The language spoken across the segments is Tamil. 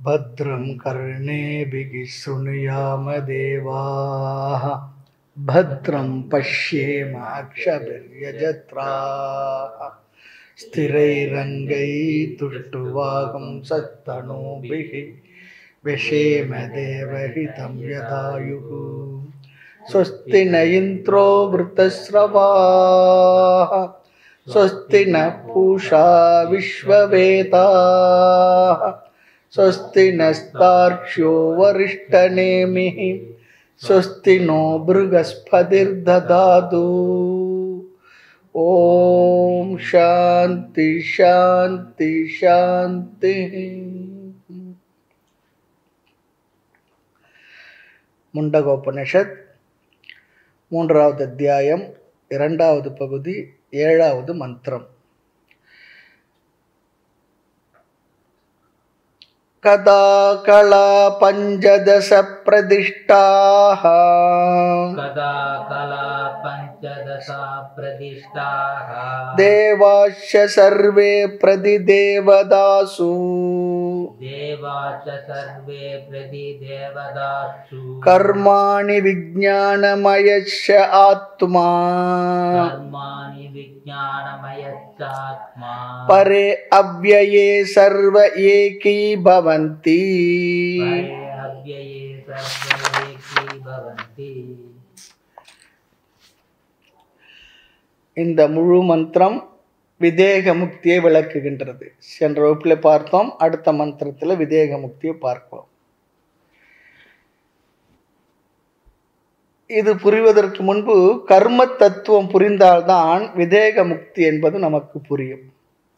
भद्रं कर्णेभिः शृणुयाम देवाः भद्रं पश्येमाक्षभिर्यजत्राः स्थिरैरङ्गैतुष्टुवागं सत्तनूभिः व्यशेम देवहितं यदायुः स्वस्ति न इन्द्रो वृतस्रवाः स्वस्ति न पूषा विश्ववेदाः स्वस्ति नस्तार्क्ष्यो वरिष्ठनेमिः स्वस्ति नो बृहस्पतिर्ददातु ॐ शान्ति शान्ति शान्तिः முண்டகோபனிஷத் மூன்றாவது அத்தியாயம் இரண்டாவது பகுதி ஏழாவது மந்திரம் கதா கலா பஞ்சதச பிரதிஷ்டாः कदा कला पञ्चदशा प्रदिष्टाः देवाश्च सर्वे प्रतिदेवदासु देवा च सर्वे प्रतिदेवदासु कर्माणि विज्ञानमयश्च आत्मा कर्माणि विज्ञानमयश्चात्मा परे अव्यये सर्व एकी भवन्ति परे अव्यये सर्वे एकी भवन्ति இந்த முழு மந்திரம் விதேக முக்தியை விளக்குகின்றது சென்ற வகுப்பில் பார்த்தோம் அடுத்த மந்திரத்தில் விதேக முக்தியை பார்ப்போம் இது புரிவதற்கு முன்பு கர்ம தத்துவம் புரிந்தால்தான் விதேக முக்தி என்பது நமக்கு புரியும்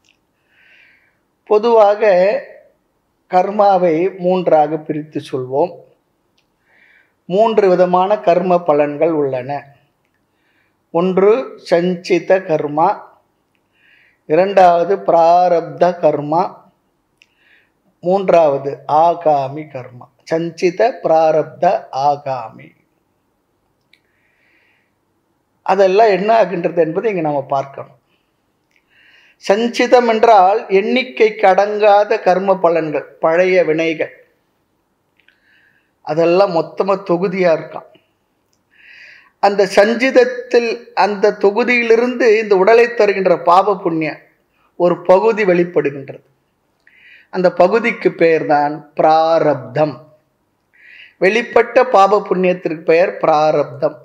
பொதுவாக கர்மாவை மூன்றாக பிரித்து சொல்வோம் மூன்று விதமான கர்ம பலன்கள் உள்ளன ஒன்று சஞ்சித கர்மா இரண்டாவது பிராரப்த கர்மா மூன்றாவது ஆகாமி கர்மா சஞ்சித பிராரப்த ஆகாமி அதெல்லாம் என்ன ஆகின்றது என்பதை இங்கே நம்ம பார்க்கணும் சஞ்சிதம் என்றால் எண்ணிக்கைக்கு அடங்காத கர்ம பலன்கள் பழைய வினைகள் அதெல்லாம் மொத்தமாக தொகுதியாக இருக்கான் அந்த சஞ்சிதத்தில் அந்த தொகுதியிலிருந்து இந்த உடலை தருகின்ற பாப புண்ணியம் ஒரு பகுதி வெளிப்படுகின்றது அந்த பகுதிக்கு பெயர் தான் பிராரப்தம் வெளிப்பட்ட பாப புண்ணியத்திற்கு பெயர் பிராரப்தம்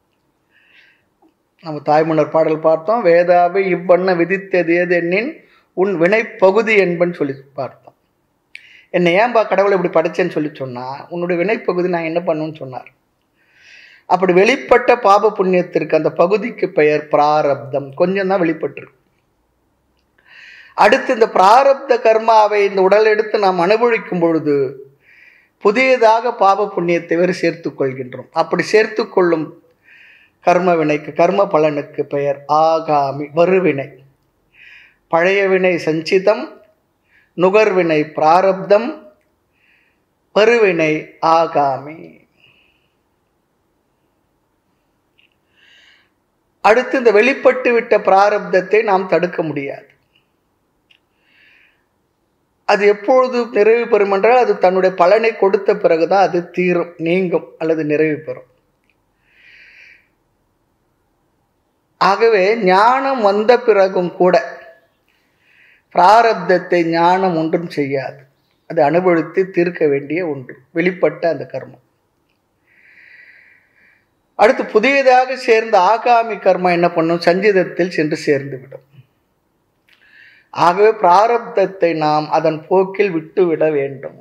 நம்ம தாய்மன்னர் பாடல் பார்த்தோம் வேதாவை இவ்வண்ண விதித்தது ஏது எண்ணின் உன் வினை பகுதி என்பன் சொல்லி பார்த்தோம் என்னை ஏன்பா கடவுளை இப்படி படைச்சேன்னு சொல்லி சொன்னா உன்னுடைய வினைப்பகுதி நான் என்ன பண்ணுன்னு சொன்னார் அப்படி வெளிப்பட்ட பாப புண்ணியத்திற்கு அந்த பகுதிக்கு பெயர் பிராரப்தம் கொஞ்சம் தான் வெளிப்பட்டிருக்கு அடுத்து இந்த பிராரப்த கர்மாவை இந்த உடல் எடுத்து நாம் அனுபவிக்கும் பொழுது புதியதாக பாப புண்ணியத்தை வேறு சேர்த்து கொள்கின்றோம் அப்படி சேர்த்து கொள்ளும் கர்ம வினைக்கு கர்ம பலனுக்கு பெயர் ஆகாமி வருவினை பழைய வினை சஞ்சிதம் நுகர்வினை பிராரப்தம் வருவினை ஆகாமி அடுத்து இந்த வெளிப்பட்டு விட்ட பிராரப்தத்தை நாம் தடுக்க முடியாது அது எப்பொழுது நிறைவு பெறும் என்றால் அது தன்னுடைய பலனை கொடுத்த பிறகுதான் அது தீரும் நீங்கும் அல்லது நிறைவு பெறும் ஆகவே ஞானம் வந்த பிறகும் கூட பிராரப்தத்தை ஞானம் ஒன்றும் செய்யாது அது அனுபவித்து தீர்க்க வேண்டிய ஒன்று வெளிப்பட்ட அந்த கர்மம் அடுத்து புதியதாக சேர்ந்த ஆகாமி கர்மா என்ன பண்ணும் சஞ்சிதத்தில் சென்று சேர்ந்து விடும் ஆகவே பிராரப்தத்தை நாம் அதன் போக்கில் விட்டுவிட வேண்டும்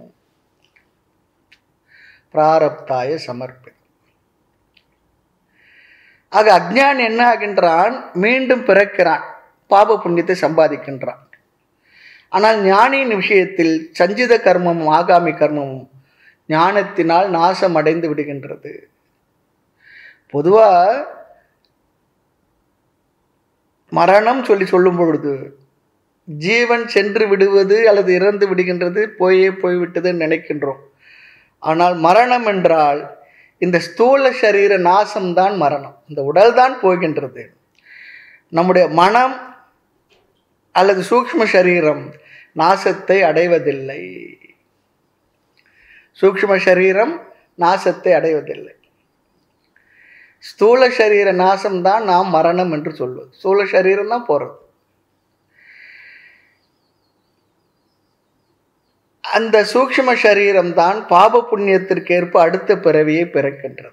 பிராரப்தாய சமர்ப்பி ஆக அஜ்ஞான் என்ன ஆகின்றான் மீண்டும் பிறக்கிறான் பாப புண்ணியத்தை சம்பாதிக்கின்றான் ஆனால் ஞானியின் விஷயத்தில் சஞ்சித கர்மமும் ஆகாமி கர்மமும் ஞானத்தினால் நாசம் அடைந்து விடுகின்றது பொதுவாக மரணம் சொல்லி சொல்லும் பொழுது ஜீவன் சென்று விடுவது அல்லது இறந்து விடுகின்றது போயே போய்விட்டதுன்னு நினைக்கின்றோம் ஆனால் மரணம் என்றால் இந்த ஸ்தூல சரீர நாசம்தான் மரணம் இந்த உடல் தான் போகின்றது நம்முடைய மனம் அல்லது சூக்ஷ்ம சரீரம் நாசத்தை அடைவதில்லை சூக்ஷ்ம சரீரம் நாசத்தை அடைவதில்லை ஸ்தூல சரீர நாசம்தான் நாம் மரணம் என்று சொல்வது ஸ்தூல சரீரம் தான் போகிறது அந்த சூக்ஷ்ம சரீரம் தான் பாப புண்ணியத்திற்கேற்ப அடுத்த பிறவியை பிறக்கின்றது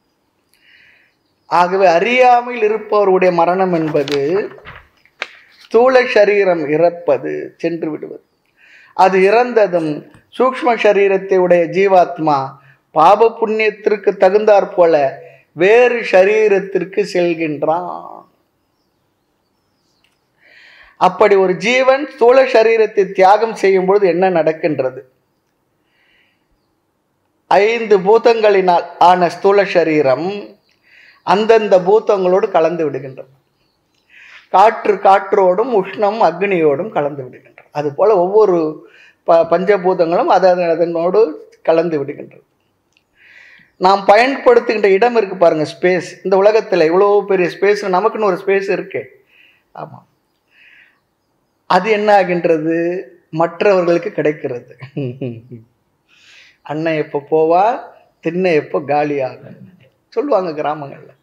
ஆகவே அறியாமையில் இருப்பவருடைய மரணம் என்பது ஸ்தூல சரீரம் இறப்பது சென்று விடுவது அது இறந்ததும் சூக்ஷ்ம சரீரத்தை உடைய ஜீவாத்மா பாப புண்ணியத்திற்கு தகுந்தாற் போல வேறு சரீரத்திற்கு செல்கின்றான் அப்படி ஒரு ஜீவன் ஸ்தூல சரீரத்தை தியாகம் செய்யும் பொழுது என்ன நடக்கின்றது ஐந்து பூதங்களினால் ஆன ஸ்தூல சரீரம் அந்தந்த பூதங்களோடு கலந்து விடுகின்றது காற்று காற்றோடும் உஷ்ணம் அக்னியோடும் கலந்து விடுகின்றது அதுபோல ஒவ்வொரு ப பஞ்சபூதங்களும் அது அதனோடு கலந்து விடுகின்றது நாம் பயன்படுத்துகின்ற இடம் இருக்கு பாருங்க ஸ்பேஸ் இந்த உலகத்தில் இவ்வளோ பெரிய ஸ்பேஸ் நமக்குன்னு ஒரு ஸ்பேஸ் இருக்கு ஆமாம் அது என்ன ஆகின்றது மற்றவர்களுக்கு கிடைக்கிறது அண்ணன் எப்போ போவா திண்ணை எப்போ காலி ஆகும் சொல்லுவாங்க கிராமங்களில்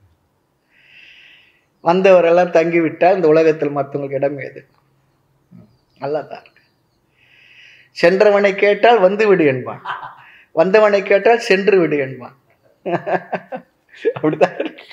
வந்தவரெல்லாம் தங்கி விட்டால் இந்த உலகத்தில் மற்றவங்களுக்கு இடம் ஏது நல்லா தான் இருக்கு சென்றவனை கேட்டால் வந்து விடு என்பான் வந்தவனை கேட்டால் சென்று விடு என்பான் அப்படிதான் இருக்கு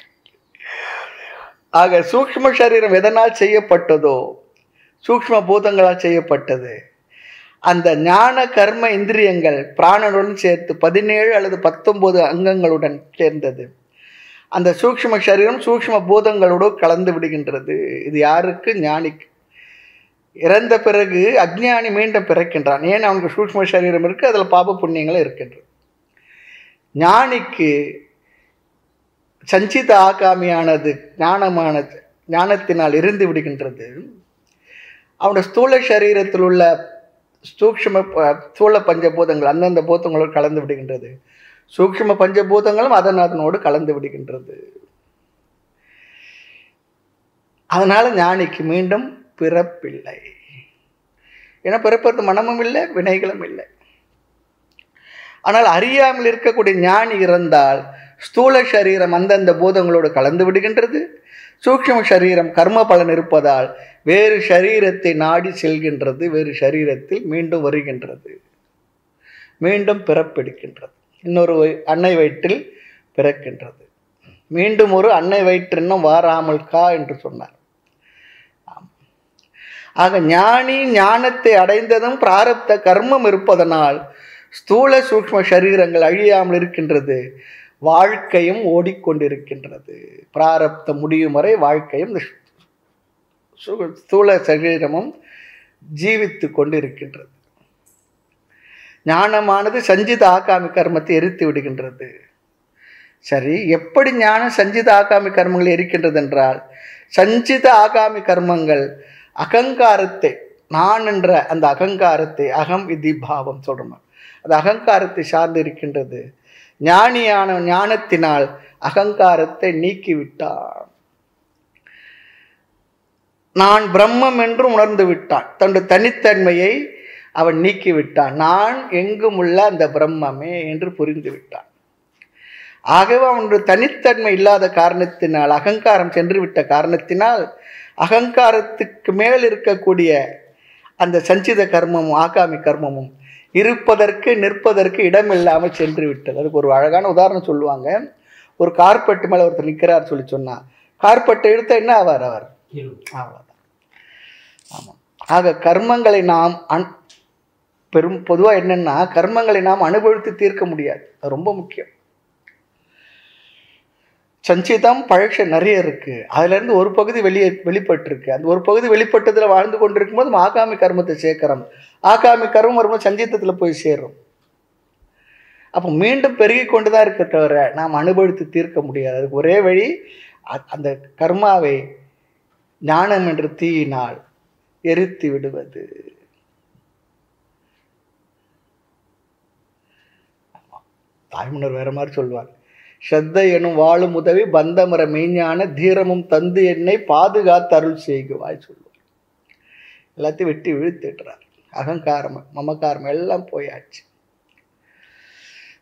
ஆக சூக்ஷ்ம சரீரம் எதனால் செய்யப்பட்டதோ சூக்ஷ்ம பூதங்களால் செய்யப்பட்டது அந்த ஞான கர்ம இந்திரியங்கள் பிராணனுடன் சேர்த்து பதினேழு அல்லது பத்தொன்பது அங்கங்களுடன் சேர்ந்தது அந்த சூக்ஷ்ம சரீரம் சூக்ஷ்ம பூதங்களோடு கலந்து விடுகின்றது இது யாருக்கு ஞானிக்கு இறந்த பிறகு அக்ஞானி மீண்டும் பிறக்கின்றான் ஏன் அவனுக்கு சூக்ஷ்ம சரீரம் இருக்கு அதில் பாப புண்ணியங்களும் இருக்கின்றது ஞானிக்கு சஞ்சித ஆகாமியானது ஞானமானது ஞானத்தினால் இருந்து விடுகின்றது அவனுடைய ஸ்தூல சரீரத்தில் உள்ள சூக்ஷ்ம ப- ஸ்தூல பஞ்சபூதங்கள் அந்தந்த பூதங்களோடு கலந்து விடுகின்றது சூக்ஷ்ம பஞ்சபூதங்களும் அதன் அதனோடு கலந்து விடுகின்றது அதனால ஞானிக்கு மீண்டும் பிறப்பில்லை ஏன்னா பிறப்பது மனமும் இல்லை வினைகளும் இல்லை ஆனால் அறியாமல் இருக்கக்கூடிய ஞானி இறந்தால் ஸ்தூல சரீரம் அந்தந்த பூதங்களோடு கலந்து விடுகின்றது சூக்ஷ்ம சரீரம் கர்ம பலன் இருப்பதால் வேறு சரீரத்தை நாடி செல்கின்றது வேறு சரீரத்தில் மீண்டும் வருகின்றது மீண்டும் பிறப்பெடுக்கின்றது இன்னொரு வய- அன்னை வயிற்றில் பிறக்கின்றது மீண்டும் ஒரு அன்னை வயிற்றின்னும் வாராமல் கா என்று சொன்னார் ஆம். ஆக ஞானி ஞானத்தை அடைந்ததும் பிராரப்த கர்மம் இருப்பதனால் ஸ்தூல சூக்ஷ்ம சரீரங்கள் அழியாமல் இருக்கின்றது வாழ்க்கையும் ஓடிக்கொண்டிருக்கின்றது பிராரப்த முடியும் வரை வாழ்க்கையும் இந்த சு- ஸ்தூல சரீரமும் ஜீவித்து கொண்டிருக்கின்றது ஞானமானது சஞ்சித ஆகாமி கர்மத்தை எரித்து விடுகின்றது சரி எப்படி ஞானம் சஞ்சித ஆகாமி கர்மங்கள் எரிக்கின்றது என்றால் சஞ்சித ஆகாமி கர்மங்கள் அகங்காரத்தை நான் என்ற அந்த அகங்காரத்தை அகம் விதி பாவம் சொல்றோம் அது அகங்காரத்தை சார்ந்து இருக்கின்றது ஞானியான ஞானத்தினால் அகங்காரத்தை நீக்கிவிட்டான் நான் பிரம்மம் என்று உணர்ந்து விட்டான் தன்னுடைய தனித்தன்மையை அவன் நீக்கிவிட்டான் நான் எங்கும் உள்ள அந்த பிரம்மமே என்று புரிந்து விட்டான் ஆகவே அவனுடைய தனித்தன்மை இல்லாத காரணத்தினால் அகங்காரம் சென்று விட்ட காரணத்தினால் அகங்காரத்துக்கு மேல் இருக்கக்கூடிய அந்த சஞ்சித கர்மமும் ஆகாமி கர்மமும் இருப்பதற்கு நிற்பதற்கு இடம் இல்லாமல் சென்று விட்டது அதுக்கு ஒரு அழகான உதாரணம் சொல்லுவாங்க ஒரு கார்பெட் மேலே ஒருத்தர் நிற்கிறார் சொல்லி சொன்னா கார்பெட்டை இழுத்தா என்ன ஆவார் அவர் அவ்வளோதான் ஆமாம் ஆக கர்மங்களை நாம் அன் பெரும் பொதுவாக என்னென்னா கர்மங்களை நாம் அனுபவித்து தீர்க்க முடியாது அது ரொம்ப முக்கியம் சஞ்சிதம் பழக்ஷ நிறைய இருக்கு அதுலேருந்து ஒரு பகுதி வெளியே வெளிப்பட்டிருக்கு அந்த ஒரு பகுதி வெளிப்பட்டதில் வாழ்ந்து கொண்டிருக்கும் போது நம்ம ஆகாமி கர்மத்தை சேர்க்கிறோம் ஆகாமி கர்மம் வரும்போது சஞ்சிதத்தில் போய் சேரும் அப்போ மீண்டும் பெருகி கொண்டு தான் இருக்க தவிர நாம் அனுபவித்து தீர்க்க முடியாது அதுக்கு ஒரே வழி அ- அந்த கர்மாவை ஞானம் என்ற தீயினால் எரித்து விடுவது தாய்மன்னர் வேற மாதிரி சொல்லுவார் ஸ்ரத்தை எனும் வாழும் உதவி பந்தமர மெய்ஞான தீரமும் தந்து என்னை பாதுகாத்து அருள் செய்குவாய் சொல்லுவார் எல்லாத்தையும் வெட்டி வீழ்த்திடுறார் அகங்காரம் மமக்காரம் எல்லாம் போயாச்சு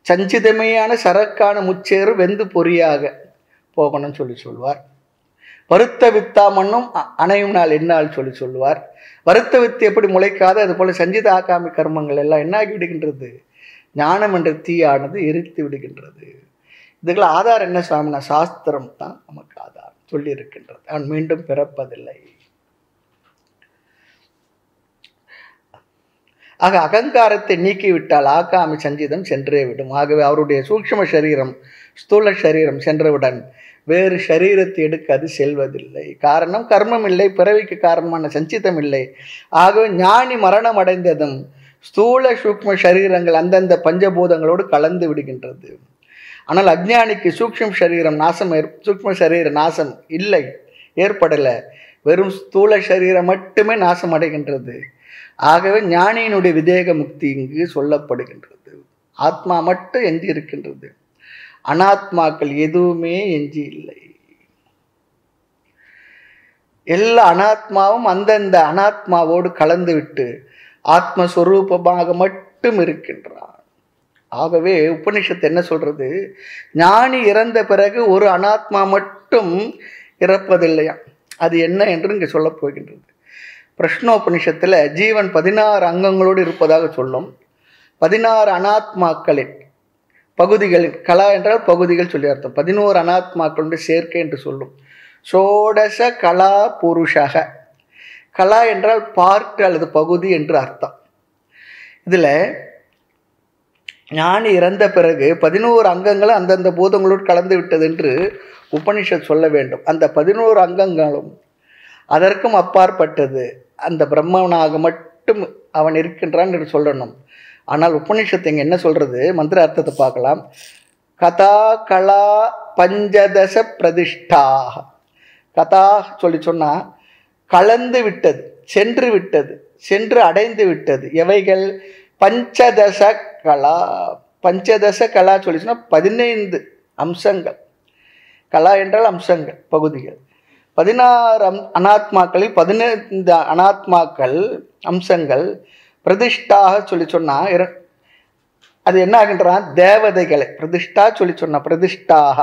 சஞ்சிதமையான சரக்கான முச்சேறு வெந்து பொறியாக போகணும்னு சொல்லி சொல்வார் வருத்த வித்தா மண்ணும் அ- அணையும் நாள் என்னால் சொல்லி சொல்லுவார் வருத்த வித்து எப்படி முளைக்காது அது போல சஞ்சித ஆகாமி கர்மங்கள் எல்லாம் என்னாகி விடுகின்றது ஞானம் என்ற தீயானது எரித்து விடுகின்றது இதுக்கெல்லாம் ஆதாரம் என்ன சுவாமினா சாஸ்திரம் தான் நமக்கு ஆதாரம் சொல்லி இருக்கின்றது அவன் மீண்டும் பிறப்பதில்லை ஆக அகங்காரத்தை நீக்கிவிட்டால் ஆகாமி சஞ்சிதம் சென்றே விடும் ஆகவே அவருடைய சூக்ஷ்ம சரீரம் ஸ்தூல சரீரம் சென்றவுடன் வேறு சரீரத்தை எடுக்க அது செல்வதில்லை காரணம் கர்மம் இல்லை பிறவிக்கு காரணமான சஞ்சிதம் இல்லை ஆகவே ஞானி மரணம் அடைந்ததும் ஸ்தூல சூக்ம சரீரங்கள் அந்தந்த பஞ்சபூதங்களோடு கலந்து விடுகின்றது ஆனால் அஜ்ஞானிக்கு சூக்ஷ்ம சரீரம் நாசம் ஏற் சூக்ஷ்ம சரீர நாசம் இல்லை ஏற்படலை வெறும் ஸ்தூல சரீரம் மட்டுமே நாசம் அடைகின்றது ஆகவே ஞானியினுடைய விதேக முக்தி இங்கு சொல்லப்படுகின்றது ஆத்மா மட்டும் எஞ்சி இருக்கின்றது அனாத்மாக்கள் எதுவுமே எஞ்சி இல்லை எல்லா அனாத்மாவும் அந்தந்த அனாத்மாவோடு கலந்து விட்டு ஆத்மஸ்வரூபமாக மட்டும் இருக்கின்றான் ஆகவே உபனிஷத்து என்ன சொல்றது ஞானி இறந்த பிறகு ஒரு அனாத்மா மட்டும் இறப்பதில்லையா அது என்ன என்று இங்கே சொல்லப் போகின்றது பிரஷ்னோபனிஷத்தில் ஜீவன் பதினாறு அங்கங்களோடு இருப்பதாக சொல்லும் பதினாறு அனாத்மாக்களின் பகுதிகளின் கலா என்றால் பகுதிகள் சொல்லி அர்த்தம் பதினோரு அனாத்மாக்களுடைய சேர்க்கை என்று சொல்லும் சோடச கலா புருஷக கலா என்றால் பார்ட் அல்லது பகுதி என்று அர்த்தம் இதில் ஞானி இறந்த பிறகு பதினோரு அங்கங்களும் அந்தந்த பூதங்களோடு கலந்து விட்டது என்று உபனிஷத் சொல்ல வேண்டும் அந்த பதினோரு அங்கங்களும் அதற்கும் அப்பாற்பட்டது அந்த பிரம்மனாக மட்டும் அவன் இருக்கின்றான் என்று சொல்லணும் ஆனால் உபனிஷத்து இங்கே என்ன சொல்றது மந்திர அர்த்தத்தை பார்க்கலாம் கதா கலா பஞ்சதச பிரதிஷ்டா கதா சொல்லி சொன்னா கலந்து விட்டது சென்று விட்டது சென்று அடைந்து விட்டது எவைகள் பஞ்சதச கலா பஞ்சதச கலா சொல்லி சொன்னா பதினைந்து அம்சங்கள் கலா என்றால் அம்சங்கள் பகுதிகள் பதினாறு அம் அனாத்மாக்களில் பதினைந்து அனாத்மாக்கள் அம்சங்கள் பிரதிஷ்டாக சொல்லி சொன்னா இர- அது என்ன ஆகின்றான் தேவதைகளை பிரதிஷ்டா சொல்லி சொன்ன பிரதிஷ்டாக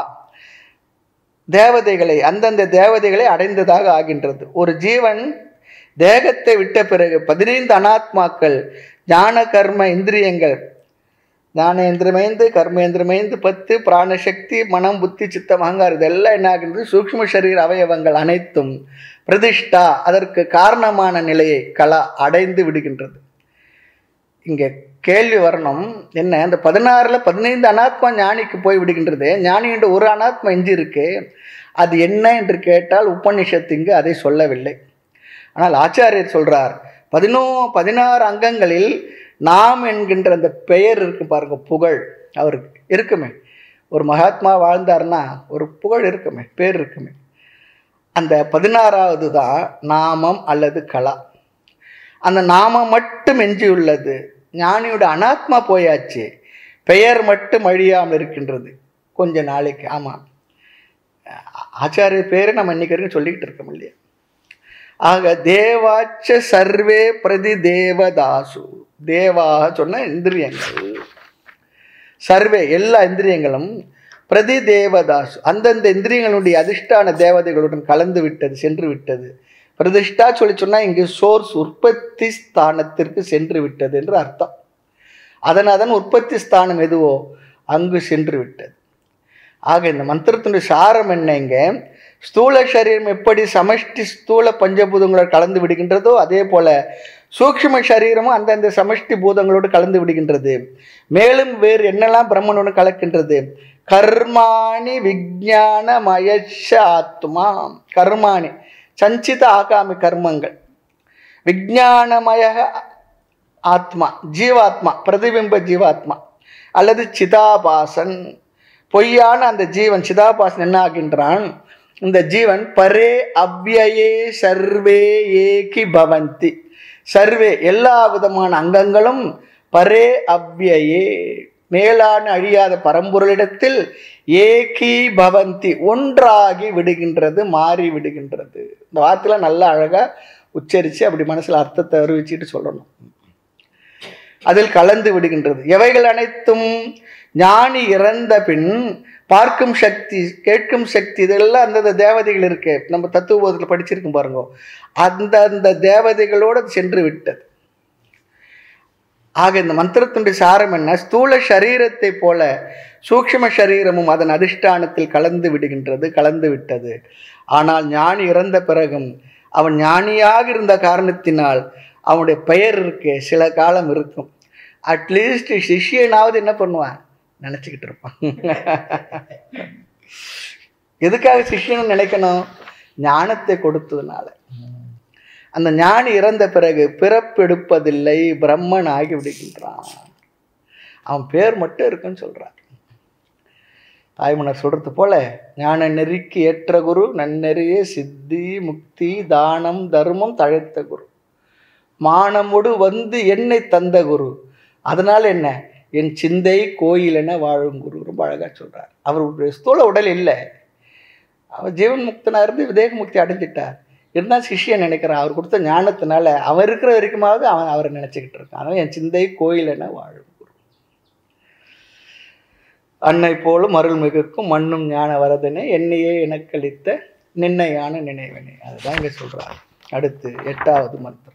தேவதைகளை அந்தந்த தேவதைகளை அடைந்ததாக ஆகின்றது ஒரு ஜீவன் தேகத்தை விட்ட பிறகு பதினைந்து அனாத்மாக்கள் ஞான கர்ம இந்திரியங்கள் ஞானேந்திரமைந்து கர்மேந்திரமைந்து பத்து பிராணசக்தி மனம் புத்தி சித்தம் அகங்காரம் இதெல்லாம் என்ன ஆகின்றது சூக்ஷ்ம சரீர அவயவங்கள் அனைத்தும் பிரதிஷ்டா அதற்கு காரணமான நிலையை கலா அடைந்து விடுகின்றது இங்கே கேள்வி வரணும் என்ன இந்த பதினாறுல பதினைந்து அனாத்மா ஞானிக்கு போய் விடுகின்றது ஞானின்ற ஒரு அனாத்மா எஞ்சி இருக்கு அது என்ன என்று கேட்டால் உபனிஷத்து இங்கு அதை சொல்லவில்லை ஆனால் ஆச்சாரியர் சொல்றார் பதினோ பதினாறு அங்கங்களில் நாம் என்கின்ற அந்த பெயர் இருக்கு பாருங்க புகழ் அவருக்கு இருக்குமே ஒரு மகாத்மா வாழ்ந்தார்னா ஒரு புகழ் இருக்குமே பேர் இருக்குமே அந்த பதினாறாவது தான் நாமம் அல்லது கலா அந்த நாமம் மட்டும் எஞ்சியுள்ளது ஞானியோட அனாத்மா போயாச்சு பெயர் மட்டும் அழியாமல் இருக்கின்றது கொஞ்ச நாளைக்கு ஆமாம் ஆச்சாரிய பேரை நம்ம இன்னைக்கு வரைக்கும் சொல்லிக்கிட்டு இருக்கோம் இல்லையா ஆக தேவாச்ச சர்வே பிரதி தேவதாசு தேவாக சொன்ன இந்திரியங்கள் சர்வே எல்லா இந்திரியங்களும் பிரதி தேவதாசு அந்தந்த இந்திரியங்களுடைய அதிஷ்டான தேவதைகளுடன் கலந்து விட்டது சென்று விட்டது பிரதிஷ்டா சொல்லி சொன்னா இங்கு சோர்ஸ் உற்பத்தி ஸ்தானத்திற்கு சென்று விட்டது என்று அர்த்தம் அதன் அதன் உற்பத்தி ஸ்தானம் எதுவோ அங்கு சென்று விட்டது ஆக இந்த மந்திரத்தினுடைய சாரம் என்ன இங்க ஸ்தூல சரீரம் எப்படி சமஷ்டி ஸ்தூல பஞ்சபூதங்களோடு கலந்து விடுகின்றதோ அதே போல சூக்ஷ்ம சரீரமும் அந்தந்த சமஷ்டி பூதங்களோடு கலந்து விடுகின்றது மேலும் வேறு என்னெல்லாம் பிரம்மனோடு கலக்கின்றது கர்மாணி விஜான மயஷ ஆத்மா கர்மாணி சஞ்சித ஆகாமி கர்மங்கள் விஜானமய ஆத்மா ஜீவாத்மா பிரதிபிம்ப ஜீவாத்மா அல்லது சிதாபாசன் பொய்யான அந்த ஜீவன் சிதாபாசன் என்ன ஆகின்றான் இந்த ஜீவன் பரே அவ்யயே சர்வே ஏகி பவந்தி சர்வே எல்லா விதமான அங்கங்களும் பரே அவ்யயே மேலான அழியாத பரம்பொருளிடத்தில் ஏகி பவந்தி ஒன்றாகி விடுகின்றது மாறி விடுகின்றது இந்த வார்த்தையில நல்லா அழகா உச்சரித்து அப்படி மனசுல அர்த்தத்தை அறிவிச்சிட்டு சொல்லணும் அதில் கலந்து விடுகின்றது எவைகள் அனைத்தும் ஞானி இறந்த பின் பார்க்கும் சக்தி கேட்கும் சக்தி இதெல்லாம் அந்தந்த தேவதைகள் இருக்கு நம்ம தத்துவபோதத்தில் படிச்சிருக்கோம் பாருங்க அந்த அந்த தேவதைகளோடு அது சென்று விட்டது ஆக இந்த மந்திரத்தினுடைய சாரம் என்ன ஸ்தூல சரீரத்தை போல சூக்ஷ்ம சரீரமும் அதன் அதிஷ்டானத்தில் கலந்து விடுகின்றது கலந்து விட்டது ஆனால் ஞானி இறந்த பிறகும் அவன் ஞானியாக இருந்த காரணத்தினால் அவனுடைய பெயர் இருக்கு சில காலம் இருக்கும் அட்லீஸ்ட் சிஷ்யனாவது என்ன பண்ணுவான் நினச்சிக்கிட்டு இருப்பான் எதுக்காக சிஷ்யன் நினைக்கணும் ஞானத்தை கொடுத்ததுனால அந்த ஞானி இறந்த பிறகு பிறப்பெடுப்பதில்லை பிரம்மன் ஆகி விடுகின்றான் அவன் பேர் மட்டும் இருக்குன்னு சொல்றார் தாய்மன்னர் சொல்றது போல ஞான நெறிக்கு ஏற்ற குரு நன்னெறியே சித்தி முக்தி தானம் தர்மம் தழைத்த குரு மானமுடு வந்து என்னை தந்த குரு அதனால என்ன என் சிந்தை கோயில் என வாழும் குரு ரொம்ப அழகா சொல்றார் அவருடைய ஸ்தூல உடல் இல்லை அவர் ஜீவன் முக்தனா இருந்து விதேக முக்தி அடைஞ்சிட்டார் இருந்தால் சிஷ்யன் நினைக்கிறான் அவர் கொடுத்த ஞானத்தினால அவன் இருக்கிற வரைக்குமாவது அவன் அவரை நினைச்சுக்கிட்டு இருக்கான் அதனால என் சிந்தை கோயில் என வாழும் குரு அன்னை போலும் அருள் மிகுக்கும் மண்ணும் ஞான வரதனே என்னையே எனக்களித்த நின்னையான நினைவனே அதுதான் இங்க சொல்றாரு அடுத்து எட்டாவது மந்திரம்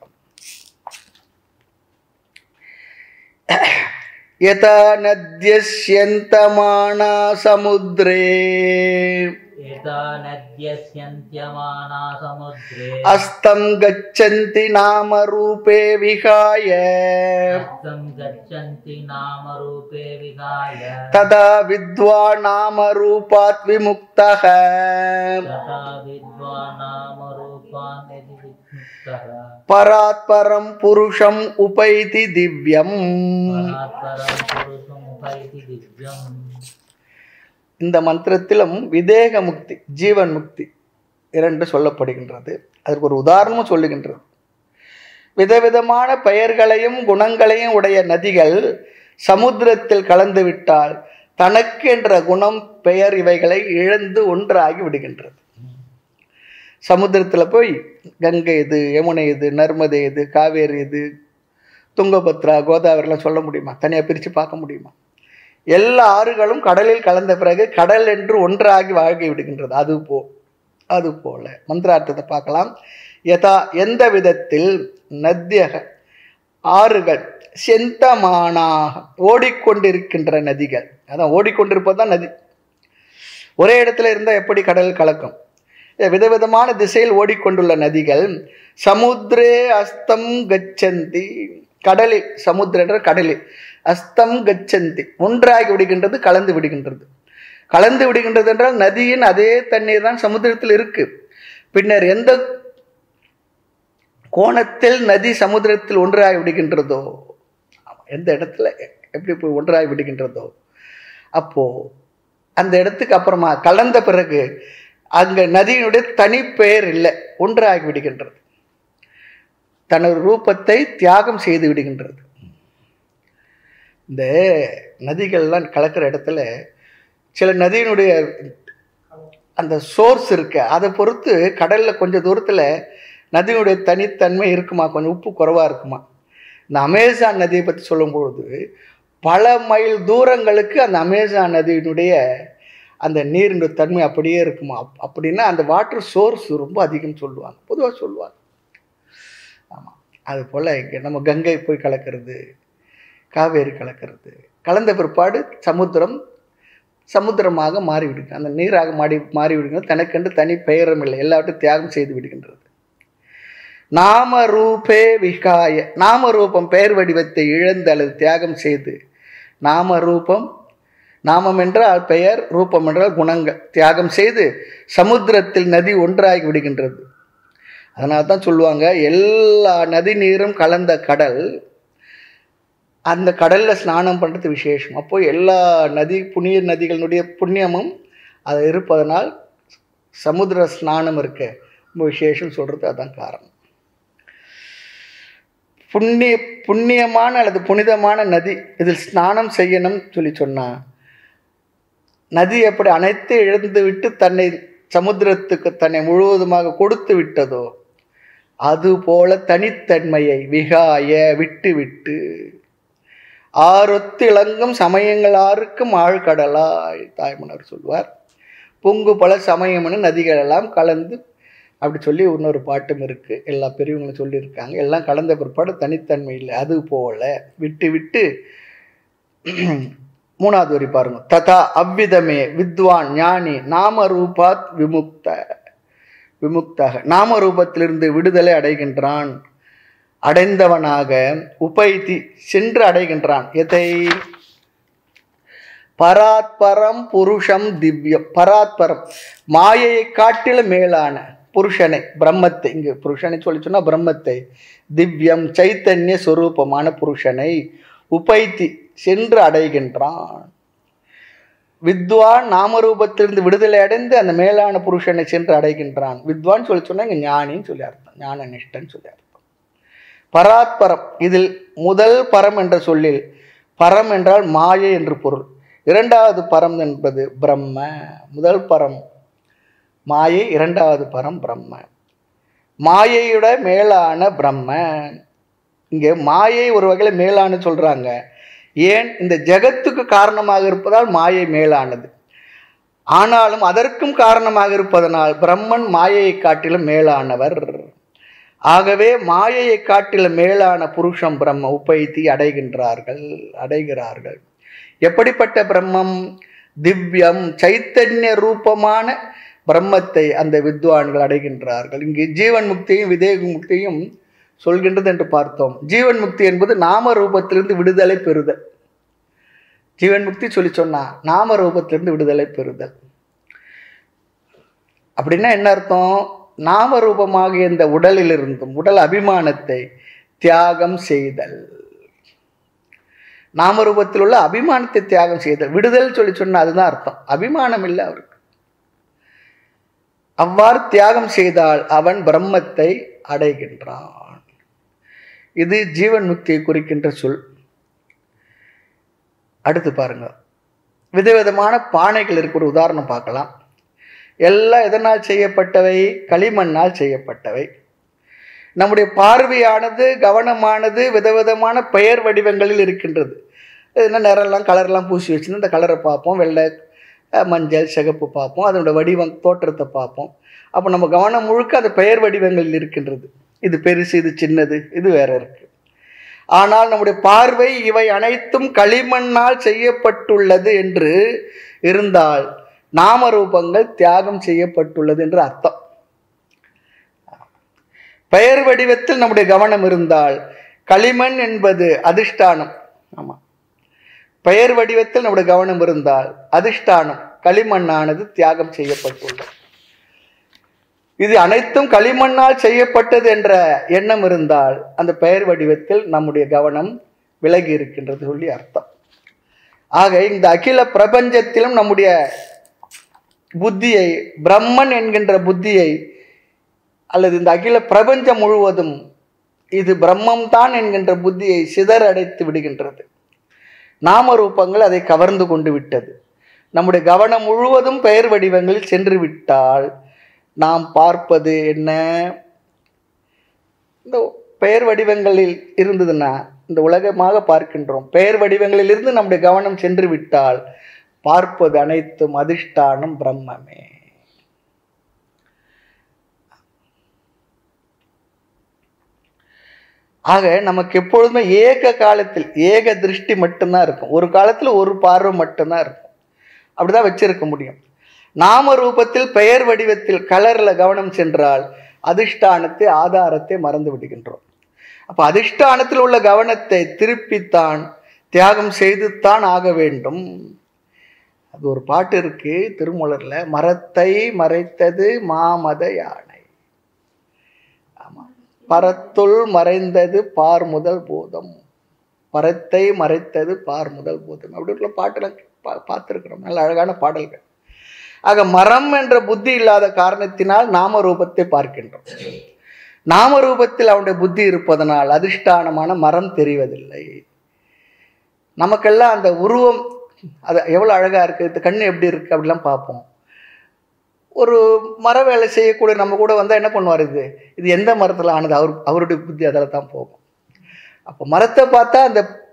யதா நத்யஸ்யந்தமானா சமுத்ரே यथा नद्यस्यन्त्यमाना समुद्रे அஸ்தம் கச்சந்தி நாம ரூபே விகாய हस्तं गच्छन्ति नामरूपे विहाय ததா வித்வா நாம ரூபாத் விமுக்தः तथा विद्वा नामरूपान् यदि विमुक्तः பராத் பரம் புருஷம் உபைதி திவ்யம் परात्परं पुरुषमुपैति दिव्यम् இந்த மந்திரத்திலும் விதேக முக்தி ஜீவன் முக்தி இரண்டு சொல்லப்படுகின்றது அதற்கு ஒரு உதாரணமும் சொல்லுகின்றது விதவிதமான பெயர்களையும் குணங்களையும் உடைய நதிகள் சமுத்திரத்தில் கலந்து விட்டால் தனக்கு என்ற குணம் பெயர் இவைகளை இழந்து ஒன்றாகி விடுகின்றது சமுத்திரத்தில் போய் கங்கை இது யமுனை இது நர்மதை இது காவேரி இது துங்கபத்ரா கோதாவரிலாம் சொல்ல முடியுமா தனியாக பிரித்து பார்க்க முடியுமா எல்லா ஆறுகளும் கடலில் கலந்த பிறகு கடல் என்று ஒன்றாகி வாழ்கை விடுகின்றது அது போ அது போல மந்திரார்த்தத்தை பார்க்கலாம் யதா எந்த விதத்தில் நத்தியக ஆறுகள் செந்தமானாக ஓடிக்கொண்டிருக்கின்ற நதிகள் அதான் ஓடிக்கொண்டிருப்பது தான் நதி ஒரே இடத்துல இருந்தால் எப்படி கடல் கலக்கும் விதவிதமான திசையில் ஓடிக்கொண்டுள்ள நதிகள் சமுத்திரே அஸ்தம் கச்சந்தி கடலில் சமுத்திர என்ற கடலில் அஸ்தம் கச்சந்தி ஒன்றாகி விடுகின்றது கலந்து விடுகின்றது கலந்து விடுகின்றது என்றால் நதியின் அதே தண்ணீர் தான் சமுத்திரத்தில் இருக்கு பின்னர் எந்த கோணத்தில் நதி சமுத்திரத்தில் ஒன்றாகி விடுகின்றதோ எந்த இடத்துல எப்படி போய் ஒன்றாகி விடுகின்றதோ அப்போ அந்த இடத்துக்கு அப்புறமா கலந்த பிறகு அங்க நதியினுடைய தனி பெயர் இல்லை ஒன்றாகி விடுகின்றது தனது ரூபத்தை தியாகம் செய்து விடுகின்றது இந்த நதிகள்லாம் கலக்கிற இடத்துல சில நதியினுடைய அந்த சோர்ஸ் இருக்கு அதை பொறுத்து கடல்ல கொஞ்சம் தூரத்துல நதியினுடைய தனித்தன்மை இருக்குமா கொஞ்சம் உப்பு குறைவா இருக்குமா இந்த அமேசான் நதியை பற்றி சொல்லும்பொழுது பல மைல் தூரங்களுக்கு அந்த அமேசான் நதியினுடைய அந்த நீரினுடைய தன்மை அப்படியே இருக்குமா அப் அப்படின்னா அந்த வாட்டர் சோர்ஸ் ரொம்ப அதிகம் சொல்லுவாங்க பொதுவாக சொல்லுவாங்க ஆமாம் அது போல் இங்கே நம்ம கங்கை போய் கலக்கிறது காவேரி கலக்கிறது கலந்த பிற்பாடு சமுத்திரம் சமுத்திரமாக மாறிவிடுங்க அந்த நீராக மாறி மாறிவிடுங்க தனக்கென்று தனி பெயரும் இல்லை எல்லாவற்றையும் தியாகம் செய்து விடுகின்றது நாம ரூபே விகாய நாம ரூபம் பெயர் வடிவத்தை இழந்து அல்லது தியாகம் செய்து நாம ரூபம் நாமம் என்றால் பெயர் ரூபம் என்றால் குணங்கள் தியாகம் செய்து சமுத்திரத்தில் நதி ஒன்றாகி விடுகின்றது அதனால தான் சொல்லுவாங்க எல்லா நதி நீரும் கலந்த கடல் அந்த கடலில் ஸ்நானம் பண்ணுறது விசேஷம் அப்போ எல்லா நதி புண்ணிய நதிகளினுடைய புண்ணியமும் அது இருப்பதனால் சமுத்திர ஸ்நானம் இருக்க ரொம்ப விசேஷம் சொல்கிறது அதான் காரணம் புண்ணிய புண்ணியமான அல்லது புனிதமான நதி இதில் ஸ்நானம் செய்யணும் சொல்லி சொன்னா நதி எப்படி அனைத்து இழந்து விட்டு தன்னை சமுத்திரத்துக்கு தன்னை முழுவதுமாக கொடுத்து விட்டதோ அதுபோல தனித்தன்மையை விகாய விட்டு விட்டு ஆறொத்து இளங்கும் சமயங்கள் ஆறுக்கும் ஆழ்கடலாய் தாய்மன்னர் சொல்வார் பொங்கு பல சமயம்னு நதிகள் எல்லாம் கலந்து அப்படி சொல்லி இன்னொரு பாட்டும் இருக்கு எல்லா பெரியவங்களும் சொல்லியிருக்காங்க எல்லாம் கலந்த பிற்பாடு தனித்தன்மை இல்லை அது போல விட்டு விட்டு மூணாவது வரி பாருங்க ததா அவ்விதமே வித்வான் ஞானி நாம ரூபாத் விமுக்த விமுக்தாக நாம ரூபத்திலிருந்து விடுதலை அடைகின்றான் அடைந்தவனாக உபைத்தி சென்று அடைகின்றான் எதை பராத்பரம் புருஷம் திவ்யம் பராத்பரம் மாயையை காட்டிலும் மேலான புருஷனை பிரம்மத்தை இங்கு புருஷனை சொல்லி சொன்னா பிரம்மத்தை திவ்யம் சைத்தன்ய சொரூபமான புருஷனை உபைத்தி சென்று அடைகின்றான் வித்வான் நாமரூபத்திலிருந்து விடுதலை அடைந்து அந்த மேலான புருஷனை சென்று அடைகின்றான் வித்வான் சொல்லி சொன்னா இங்க ஞானின்னு சொல்லி அர்த்தம் ஞான நிஷ்டன் சொல்லி அர்த்தம் பராத்பரம் இதில் முதல் பரம் என்ற சொல்லில் பரம் என்றால் மாயை என்று பொருள் இரண்டாவது பரம் என்பது பிரம்ம முதல் பரம் மாயை இரண்டாவது பரம் பிரம்ம மாயையோட மேலான பிரம்ம இங்கே மாயை ஒரு வகையில் மேலான சொல்றாங்க ஏன் இந்த ஜெகத்துக்கு காரணமாக இருப்பதால் மாயை மேலானது ஆனாலும் அதற்கும் காரணமாக இருப்பதனால் பிரம்மன் மாயையை காட்டிலும் மேலானவர் ஆகவே மாயையை காட்டிலும் மேலான புருஷம் பிரம்ம உபைத்தி அடைகின்றார்கள் அடைகிறார்கள் எப்படிப்பட்ட பிரம்மம் திவ்யம் சைத்தன்ய ரூபமான பிரம்மத்தை அந்த வித்வான்கள் அடைகின்றார்கள் இங்கு ஜீவன் முக்தியும் விதேக முக்தியும் சொல்கின்றது என்று பார்த்தோம் ஜீவன் முக்தி என்பது நாம ரூபத்திலிருந்து விடுதலை பெறுதல் ஜீவன் முக்தி சொல்லி சொன்னா நாம ரூபத்திலிருந்து விடுதலை பெறுதல் அப்படின்னா என்ன அர்த்தம் நாம ரூபமாகிய இந்த உடலிலிருந்தும் உடல் அபிமானத்தை தியாகம் செய்தல் நாம ரூபத்தில் உள்ள அபிமானத்தை தியாகம் செய்தல் விடுதல் சொல்லி சொன்னா அதுதான் அர்த்தம் அபிமானம் இல்லை அவருக்கு அவ்வாறு தியாகம் செய்தால் அவன் பிரம்மத்தை அடைகின்றான் இது ஜீவன் முக்தியை குறிக்கின்ற சொல் அடுத்து பாருங்க விதவிதமான பானைகள் இருக்கு ஒரு உதாரணம் பார்க்கலாம் எல்லாம் எதனால் செய்யப்பட்டவை களிமண்ணால் செய்யப்பட்டவை நம்முடைய பார்வையானது கவனமானது விதவிதமான பெயர் வடிவங்களில் இருக்கின்றது என்ன நிறம்லாம் கலர்லாம் பூசி வச்சுருந்து இந்த கலரை பார்ப்போம் வெள்ளை அஹ், மஞ்சள் சிகப்பு பார்ப்போம் அதனோட வடிவம் தோற்றத்தை பார்ப்போம் அப்போ நம்ம கவனம் முழுக்க அந்த பெயர் வடிவங்களில் இருக்கின்றது இது பெருசு இது சின்னது இது வேற இருக்கு ஆனால் நம்முடைய பார்வை இவை அனைத்தும் களிமண்ணால் செய்யப்பட்டுள்ளது என்று இருந்தால் நாமரூபங்கள் தியாகம் செய்யப்பட்டுள்ளது என்று அர்த்தம் பெயர் வடிவத்தில் நம்முடைய கவனம் இருந்தால் களிமண் என்பது அதிஷ்டானம் ஆமா பெயர் வடிவத்தில் நம்முடைய கவனம் இருந்தால் அதிஷ்டானம் களிமண்ணானது தியாகம் செய்யப்பட்டுள்ளது இது அனைத்தும் களிமண்ணால் செய்யப்பட்டது என்ற எண்ணம் இருந்தால் அந்த பெயர் வடிவத்தில் நம்முடைய கவனம் விலகி இருக்கின்றது சொல்லி அர்த்தம் ஆக இந்த அகில பிரபஞ்சத்திலும் நம்முடைய புத்தியை பிரம்மன் என்கின்ற புத்தியை அல்லது இந்த அகில பிரபஞ்சம் முழுவதும் இது பிரம்மம் தான் என்கின்ற புத்தியை சிதறடைத்து விடுகின்றது நாம ரூபங்கள் அதை கவர்ந்து கொண்டு விட்டது நம்முடைய கவனம் முழுவதும் பெயர் வடிவங்களில் சென்று விட்டால் நாம் பார்ப்பது என்ன இந்த பெயர் வடிவங்களில் இருந்ததுன்னா இந்த உலகமாக பார்க்கின்றோம் பெயர் வடிவங்களில் இருந்து நம்முடைய கவனம் சென்று விட்டால் பார்ப்பது அனைத்தும் அதிஷ்டானம் பிரம்மமே ஆக நமக்கு எப்பொழுதுமே ஏக காலத்தில் ஏக திருஷ்டி மட்டும்தான் இருக்கும் ஒரு காலத்தில் ஒரு பார்வை மட்டும்தான் இருக்கும் அப்படிதான் வச்சிருக்க முடியும் நாம ரூபத்தில் பெயர் வடிவத்தில் கலர்ல கவனம் சென்றால் அதிஷ்டானத்தை ஆதாரத்தை மறந்து விடுகின்றோம் அப்ப அதிஷ்டானத்தில் உள்ள கவனத்தை திருப்பித்தான் தியாகம் செய்துத்தான் ஆக வேண்டும் அது ஒரு பாட்டு இருக்கு திருமூலர்ல மரத்தை மறைத்தது மாமத யானை ஆமா பரத்துள் மறைந்தது பார் முதல் பூதம் பரத்தை மறைத்தது பார் முதல் பூதம் அப்படி உள்ள பாட்டுல பா பார்த்துருக்குறோம் நல்ல அழகான பாடல்கள் ஆக மரம் என்ற புத்தி இல்லாத காரணத்தினால் நாம ரூபத்தை பார்க்கின்றோம் நாம ரூபத்தில் அவனுடைய புத்தி இருப்பதனால் அதிஷ்டானமான மரம் தெரிவதில்லை நமக்கெல்லாம் அந்த உருவம் அது எவ்வளோ அழகாக இருக்குது இந்த கண்ணு எப்படி இருக்குது அப்படிலாம் பார்ப்போம் ஒரு மர வேலை செய்யக்கூடிய நம்ம கூட வந்தால் என்ன பண்ணுவார் இது இது எந்த மரத்தில் ஆனது அவர் அவருடைய புத்தி அதில் தான் போகும் அப்போ மரத்தை பார்த்தா அந்த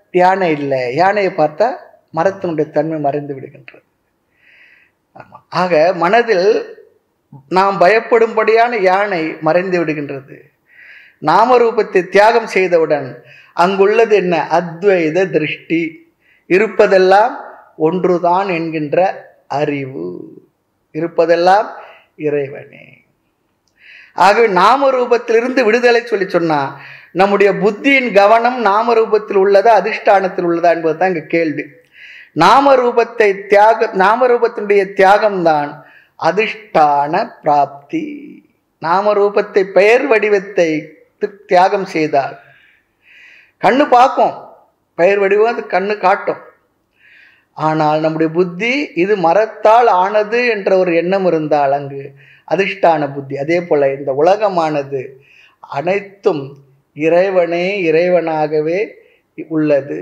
யானை இல்லை யானையை பார்த்தா மரத்தினுடைய தன்மை மறைந்து விடுகின்றது ஆமாம் ஆக மனதில் நாம் பயப்படும்படியான யானை மறைந்து விடுகின்றது நாமரூபத்தை தியாகம் செய்தவுடன் அங்குள்ளது என்ன அத்வைத திருஷ்டி இருப்பதெல்லாம் ஒன்றுதான் என்கின்ற அறிவு இருப்பதெல்லாம் இறைவனே ஆகவே நாமரூபத்திலிருந்து விடுதலை சொல்லி சொன்னா நம்முடைய புத்தியின் கவனம் நாமரூபத்தில் உள்ளதா அதிஷ்டானத்தில் உள்ளதா என்பது தான் இங்க கேள்வி நாமரூபத்தை தியாக நாமரூபத்தினுடைய தியாகம்தான் அதிஷ்டான பிராப்தி நாமரூபத்தை பெயர் வடிவத்தை தி- தியாகம் செய்தால் கண்ணு பார்க்கும் பெயர் வடிவம் அது கண்ணு காட்டும் ஆனால் நம்முடைய புத்தி இது மரத்தால் ஆனது என்ற ஒரு எண்ணம் இருந்தால் அங்கு அதிஷ்டான புத்தி அதே போல இந்த உலகமானது அனைத்தும் இறைவனே இறைவனாகவே உள்ளது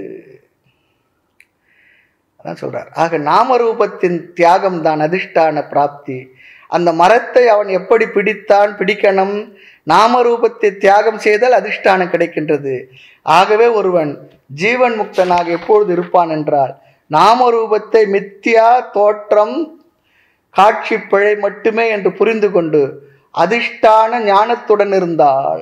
அதான் சொல்றார் ஆக நாமரூபத்தின் தியாகம் தான் அதிஷ்டான பிராப்தி அந்த மரத்தை அவன் எப்படி பிடித்தான் பிடிக்கணும் நாமரூபத்தை தியாகம் செய்தால் அதிஷ்டானம் கிடைக்கின்றது ஆகவே ஒருவன் ஜீவன் முக்தனாக எப்பொழுது இருப்பான் என்றால் நாமரூபத்தை மித்தியா தோற்றம் காட்சி பிழை மட்டுமே என்று புரிந்து கொண்டு அதிஷ்டான ஞானத்துடன் இருந்தால்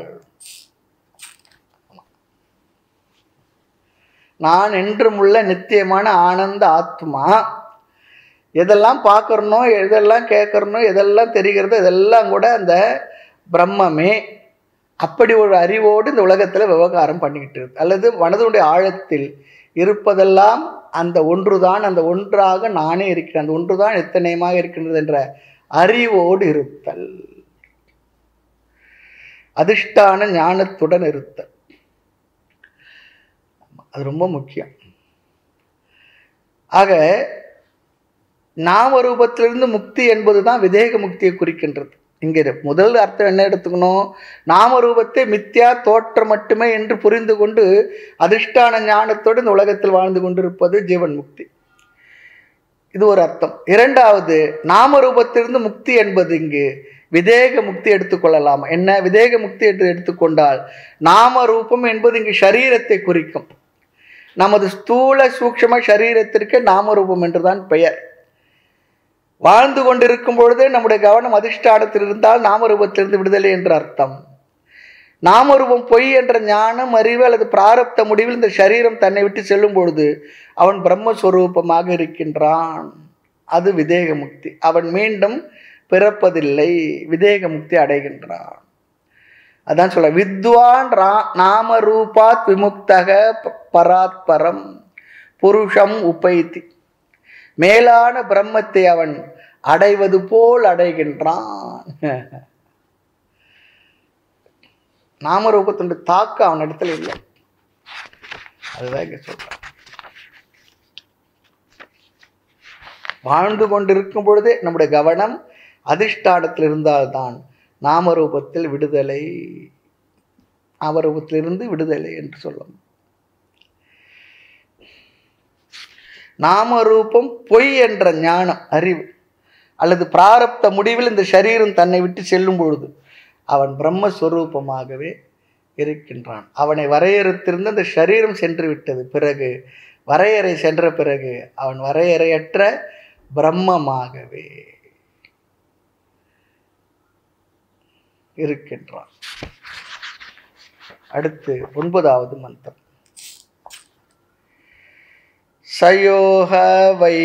நான் என்றும் உள்ள நித்தியமான ஆனந்த ஆத்மா எதெல்லாம் பார்க்கறனோ எதெல்லாம் கேட்கறனோ எதெல்லாம் தெரிகிறதோ இதெல்லாம் கூட அந்த பிரம்மமே அப்படி ஒரு அறிவோடு இந்த உலகத்தில் விவகாரம் பண்ணிக்கிட்டு இருக்கு அல்லது மனதனுடைய ஆழத்தில் இருப்பதெல்லாம் அந்த ஒன்றுதான் அந்த ஒன்றாக நானே இருக்கிறேன் அந்த ஒன்றுதான் எத்தனையமாக இருக்கின்றது என்ற அறிவோடு இருத்தல் அதிஷ்டான ஞானத்துடன் இருத்தல் அது ரொம்ப முக்கியம் ஆக நாமரூபத்திலிருந்து முக்தி என்பது தான் விதேக முக்தியை குறிக்கின்றது இங்கே இரு. முதல் அர்த்தம் என்ன எடுத்துக்கணும் நாமரூபத்தை மித்யா தோற்றம் மட்டுமே என்று புரிந்து கொண்டு அதிஷ்டான ஞானத்தோடு இந்த உலகத்தில் வாழ்ந்து கொண்டிருப்பது ஜீவன் முக்தி இது ஒரு அர்த்தம் இரண்டாவது நாமரூபத்திலிருந்து முக்தி என்பது இங்கு விதேக முக்தி எடுத்துக்கொள்ளலாம் என்ன விதேக முக்தி என்று எடுத்துக்கொண்டால் நாமரூபம் என்பது இங்கு சரீரத்தை குறிக்கும் நமது ஸ்தூல சூக்ஷ்ம சரீரத்திற்கு நாமரூபம் என்றுதான் பெயர் வாழ்ந்து கொண்டிருக்கும் பொழுதே நம்முடைய கவனம் அதிஷ்டானத்தில் இருந்தால் நாமரூபத்திலிருந்து விடுதலை என்று அர்த்தம் நாமரூபம் பொய் என்ற ஞானம் அறிவு அல்லது பிராரப்த முடிவில் இந்த சரீரம் தன்னை விட்டு செல்லும் பொழுது அவன் பிரம்மஸ்வரூபமாக இருக்கின்றான் அது விதேக முக்தி அவன் மீண்டும் பிறப்பதில்லை விதேக முக்தி அடைகின்றான் அதான் சொல்ல வித்வான் ரா நாமரூபாத் விமுக்தக ப- பராத்பரம் புருஷம் உபைத்தி மேலான பிரம்மத்தை அவன் அடைவது போல் அடைகின்றான் நாமரூபத்தினுடைய தாக்கம் அவன் இடத்துல இல்லை அதுதான் இங்க சொல்றான் வாழ்ந்து கொண்டிருக்கும் பொழுதே நம்முடைய கவனம் அதிஷ்டானத்தில் இருந்தால்தான் நாமரூபத்தில் விடுதலை நாமரூபத்திலிருந்து விடுதலை என்று சொல்லும் நாமரூபம் பொய் என்ற ஞானம் அறிவு அல்லது பிராரப்த முடிவில் இந்த சரீரம் தன்னை விட்டு செல்லும் பொழுது அவன் பிரம்மஸ்வரூபமாகவே இருக்கின்றான் அவனை வரையறுத்திருந்த அந்த சரீரம் சென்று விட்டது பிறகு வரையறை சென்ற பிறகு அவன் வரையறையற்ற பிரம்மமாகவே இருக்கின்றான் அடுத்து ஒன்பதாவது மந்திரம் சயோக வை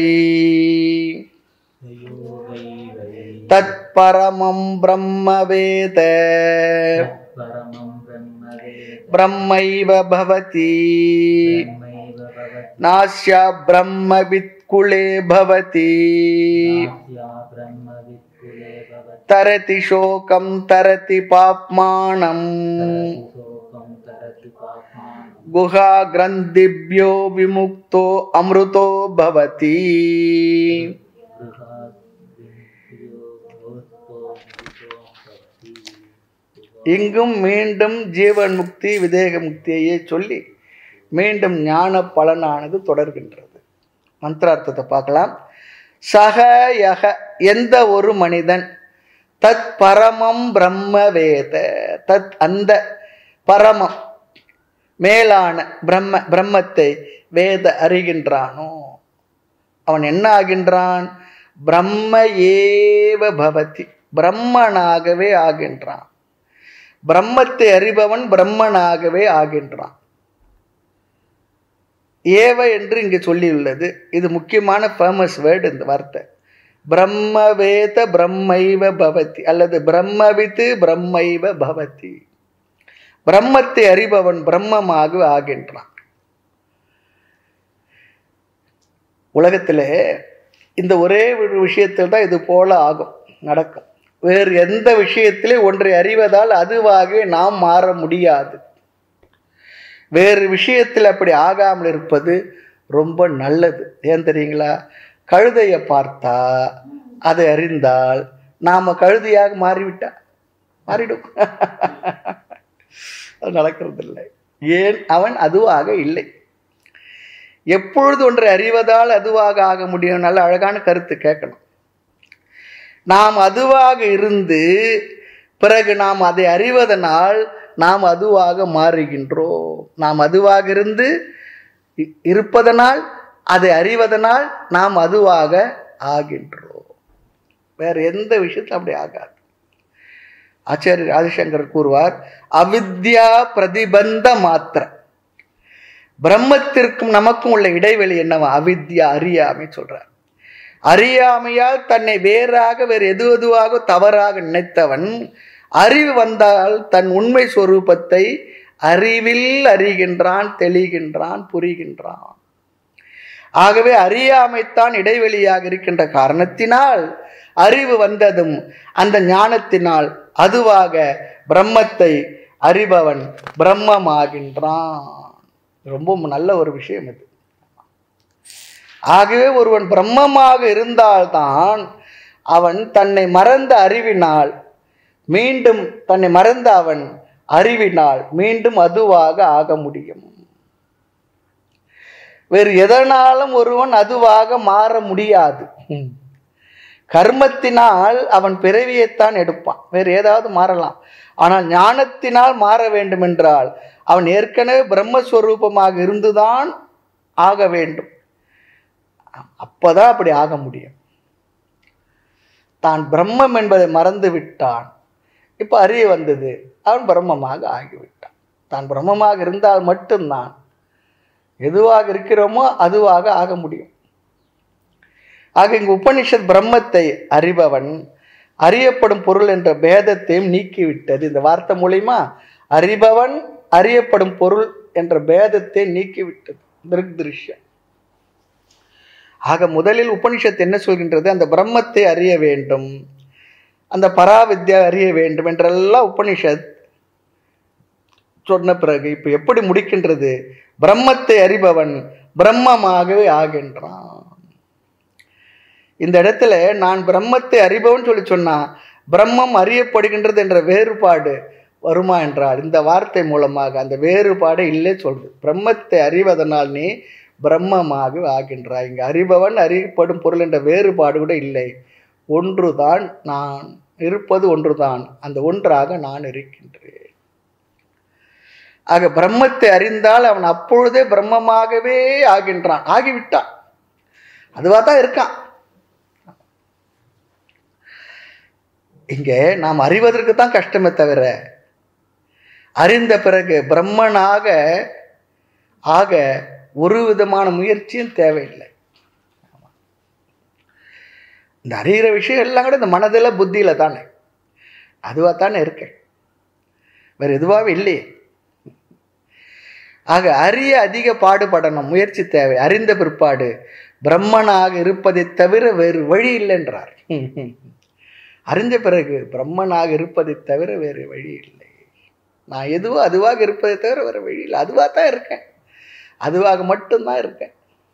यो वै वै தத் பரமம் பிரம்மவேத परमं ब्रह्मवेद பிரம்மைவ பவதி ब्रह्मैव भवति நாஸ்யா பிரம்மவித்குலே பவதி नास्या ब्रह्मवित्कुले भवति தரதி சோகம் தரதி பாப்மானம் तरति शोकं तरति पापान् குஹா கிரந்திபியோ விமுக்தோ அமிர்தோ பவதி गृहात् विमुक्तियो भूतो मृतो भवति இங்கும் மீண்டும் ஜீவன் முக்தி விதேக முக்தியையே சொல்லி மீண்டும் ஞான பலனானது தொடர்கின்றது மந்திரார்த்தத்தை பார்க்கலாம் சக யக எந்த ஒரு மனிதன் தத் பரமம் பிரம்ம வேத தத் அந்த பரமம் மேலான பிரம்ம பிரம்மத்தை வேத அறிகின்றானோ அவன் என்ன ஆகின்றான் பிரம்ம ஏவ பவதி பிரம்மனாகவே ஆகின்றான் பிரம்மத்தை அறிபவன் பிரம்மனாகவே ஆகின்றான் ஏவ என்று இங்கு சொல்லியுள்ளது இது முக்கியமான ஃபேமஸ் வேர்டு இந்த வார்த்தை பிரம்மவேத பிரம்மைவ பவதி அல்லது பிரம்மவித்து பிரம்மைவ பவதி பிரம்மத்தை அறிபவன் பிரம்மமாக ஆகின்றான் உலகத்திலே இந்த ஒரே ஒரு விஷயத்தில் தான் இது போல ஆகும் நடக்கும் வேறு எந்த விஷயத்திலே ஒன்றை அறிவதால் அதுவாகவே நாம் மாற முடியாது வேறு விஷயத்தில் அப்படி ஆகாமல் இருப்பது ரொம்ப நல்லது ஏன் தெரியுங்களா கழுதையை பார்த்தா அதை அறிந்தால் நாம் கழுதையாக மாறிவிட்டா மாறிடும் அது நடக்கிறதில்லை ஏன் அவன் அதுவாக இல்லை எப்பொழுது ஒன்றை அறிவதால் அதுவாக ஆக முடியும் நல்ல அழகான கருத்து கேட்கணும் நாம் அதுவாக இருந்து பிறகு நாம் அதை அறிவதனால் நாம் அதுவாக மாறுகின்றோம் நாம் அதுவாக இருந்து இ- இருப்பதனால் அதை அறிவதனால் நாம் அதுவாக ஆகின்றோம் வேற எந்த விஷயத்தில் அப்படி ஆகாது ஆச்சாரியர் ஆதிசங்கர் கூறுவார் அவித்யா பிரதிபந்த மாத்திர பிரம்மத்திற்கும் நமக்கும் உள்ள இடைவெளி என்னவா அவித்யா அறியாமை சொல்றார் அறியாமையால் தன்னை வேறாக வேறு எது எதுவாக தவறாக நினைத்தவன் அறிவு வந்தால் தன் உண்மை சொரூபத்தை அறிவில் அறிகின்றான் தெளிகின்றான் புரிகின்றான் ஆகவே அறியாமைத்தான் இடைவெளியாக இருக்கின்ற காரணத்தினால் அறிவு வந்ததும் அந்த ஞானத்தினால் அதுவாக பிரம்மத்தை அறிபவன் பிரம்மமாகின்றான் ரொம்ப நல்ல ஒரு விஷயம் இது ஆகவே ஒருவன் பிரம்மமாக இருந்தால்தான் அவன் தன்னை மறந்த அறிவினால் மீண்டும் தன்னை மறந்த அவன் அறிவினால் மீண்டும் அதுவாக ஆக முடியும் வேறு எதனாலும் ஒருவன் அதுவாக மாற முடியாது ம். கர்மத்தினால் அவன் பிறவியைத்தான் எடுப்பான் வேறு ஏதாவது மாறலாம் ஆனால் ஞானத்தினால் மாற வேண்டுமென்றால் அவன் ஏற்கனவே பிரம்மஸ்வரூபமாக இருந்துதான் ஆக வேண்டும் அப்பதான் அப்படி ஆக முடியும் தான் பிரம்மம் என்பதை மறந்து விட்டான் இப்போ அறிய வந்தது அவன் பிரம்மமாக ஆகிவிட்டான் தான் பிரம்மமாக இருந்தால் மட்டும்தான் எதுவாக இருக்கிறோமோ அதுவாக ஆக முடியும் ஆக இங்கு உபனிஷத் பிரம்மத்தை அறிபவன் அறியப்படும் பொருள் என்ற பேதத்தையும் நீக்கிவிட்டது இந்த வார்த்தை மூலியமா அறிபவன் அறியப்படும் பொருள் என்ற பேதத்தை நீக்கிவிட்டது திருக் திருஷ்யம் ஆக முதலில் உபனிஷத் என்ன சொல்கின்றது அந்த பிரம்மத்தை அறிய வேண்டும் அந்த பராவித்யா அறிய வேண்டும் என்றெல்லாம் உபனிஷத் சொன்ன பிறகு இப்ப எப்படி முடிக்கின்றது பிரம்மத்தை அறிபவன் பிரம்மமாகவே ஆகின்றான் இந்த இடத்துல நான் பிரம்மத்தை அறிபவன் சொல்லி சொன்னா பிரம்மம் அறியப்படுகின்றது என்ற வேறுபாடு வருமா என்றால் இந்த வார்த்தை மூலமாக அந்த வேறுபாடு இல்லை சொல்றது பிரம்மத்தை அறிவதனால் நீ பிரம்மமாக ஆகின்றாய் இங்கு அறிபவன் அறியப்படும் பொருள் என்ற வேறுபாடு கூட இல்லை ஒன்றுதான் நான் இருப்பது ஒன்றுதான் அந்த ஒன்றாக நான் இருக்கின்றேன் ஆக பிரம்மத்தை அறிந்தால் அவன் அப்பொழுதே பிரம்மமாகவே ஆகின்றான் ஆகிவிட்டான் அதுவாக தான் இருக்கான் இங்கே நாம் அறிவதற்கு தான் கஷ்டமே தவிர அறிந்த பிறகு பிரம்மனாக ஆக ஒரு விதமான முயற்சியும் தேவையில்லை இந்த அறிகிற விஷயம் எல்லாம் கூட இந்த மனதில் புத்தியில் தானே அதுவாக தானே இருக்கு வேறு எதுவாகவே இல்லையே ஆக அறிய அதிக பாடுபடணும் முயற்சி தேவை அறிந்த பிற்பாடு பிரம்மனாக இருப்பதை தவிர வேறு வழி இல்லை என்றார் அறிந்த பிறகு பிரம்மனாக இருப்பதை தவிர வேறு வழி இல்லை நான் எதுவோ அதுவாக இருப்பதை தவிர வேறு வழி இல்லை அதுவாக தான் இருக்கேன் அதுவாக மட்டும்தான் இருக்கேன்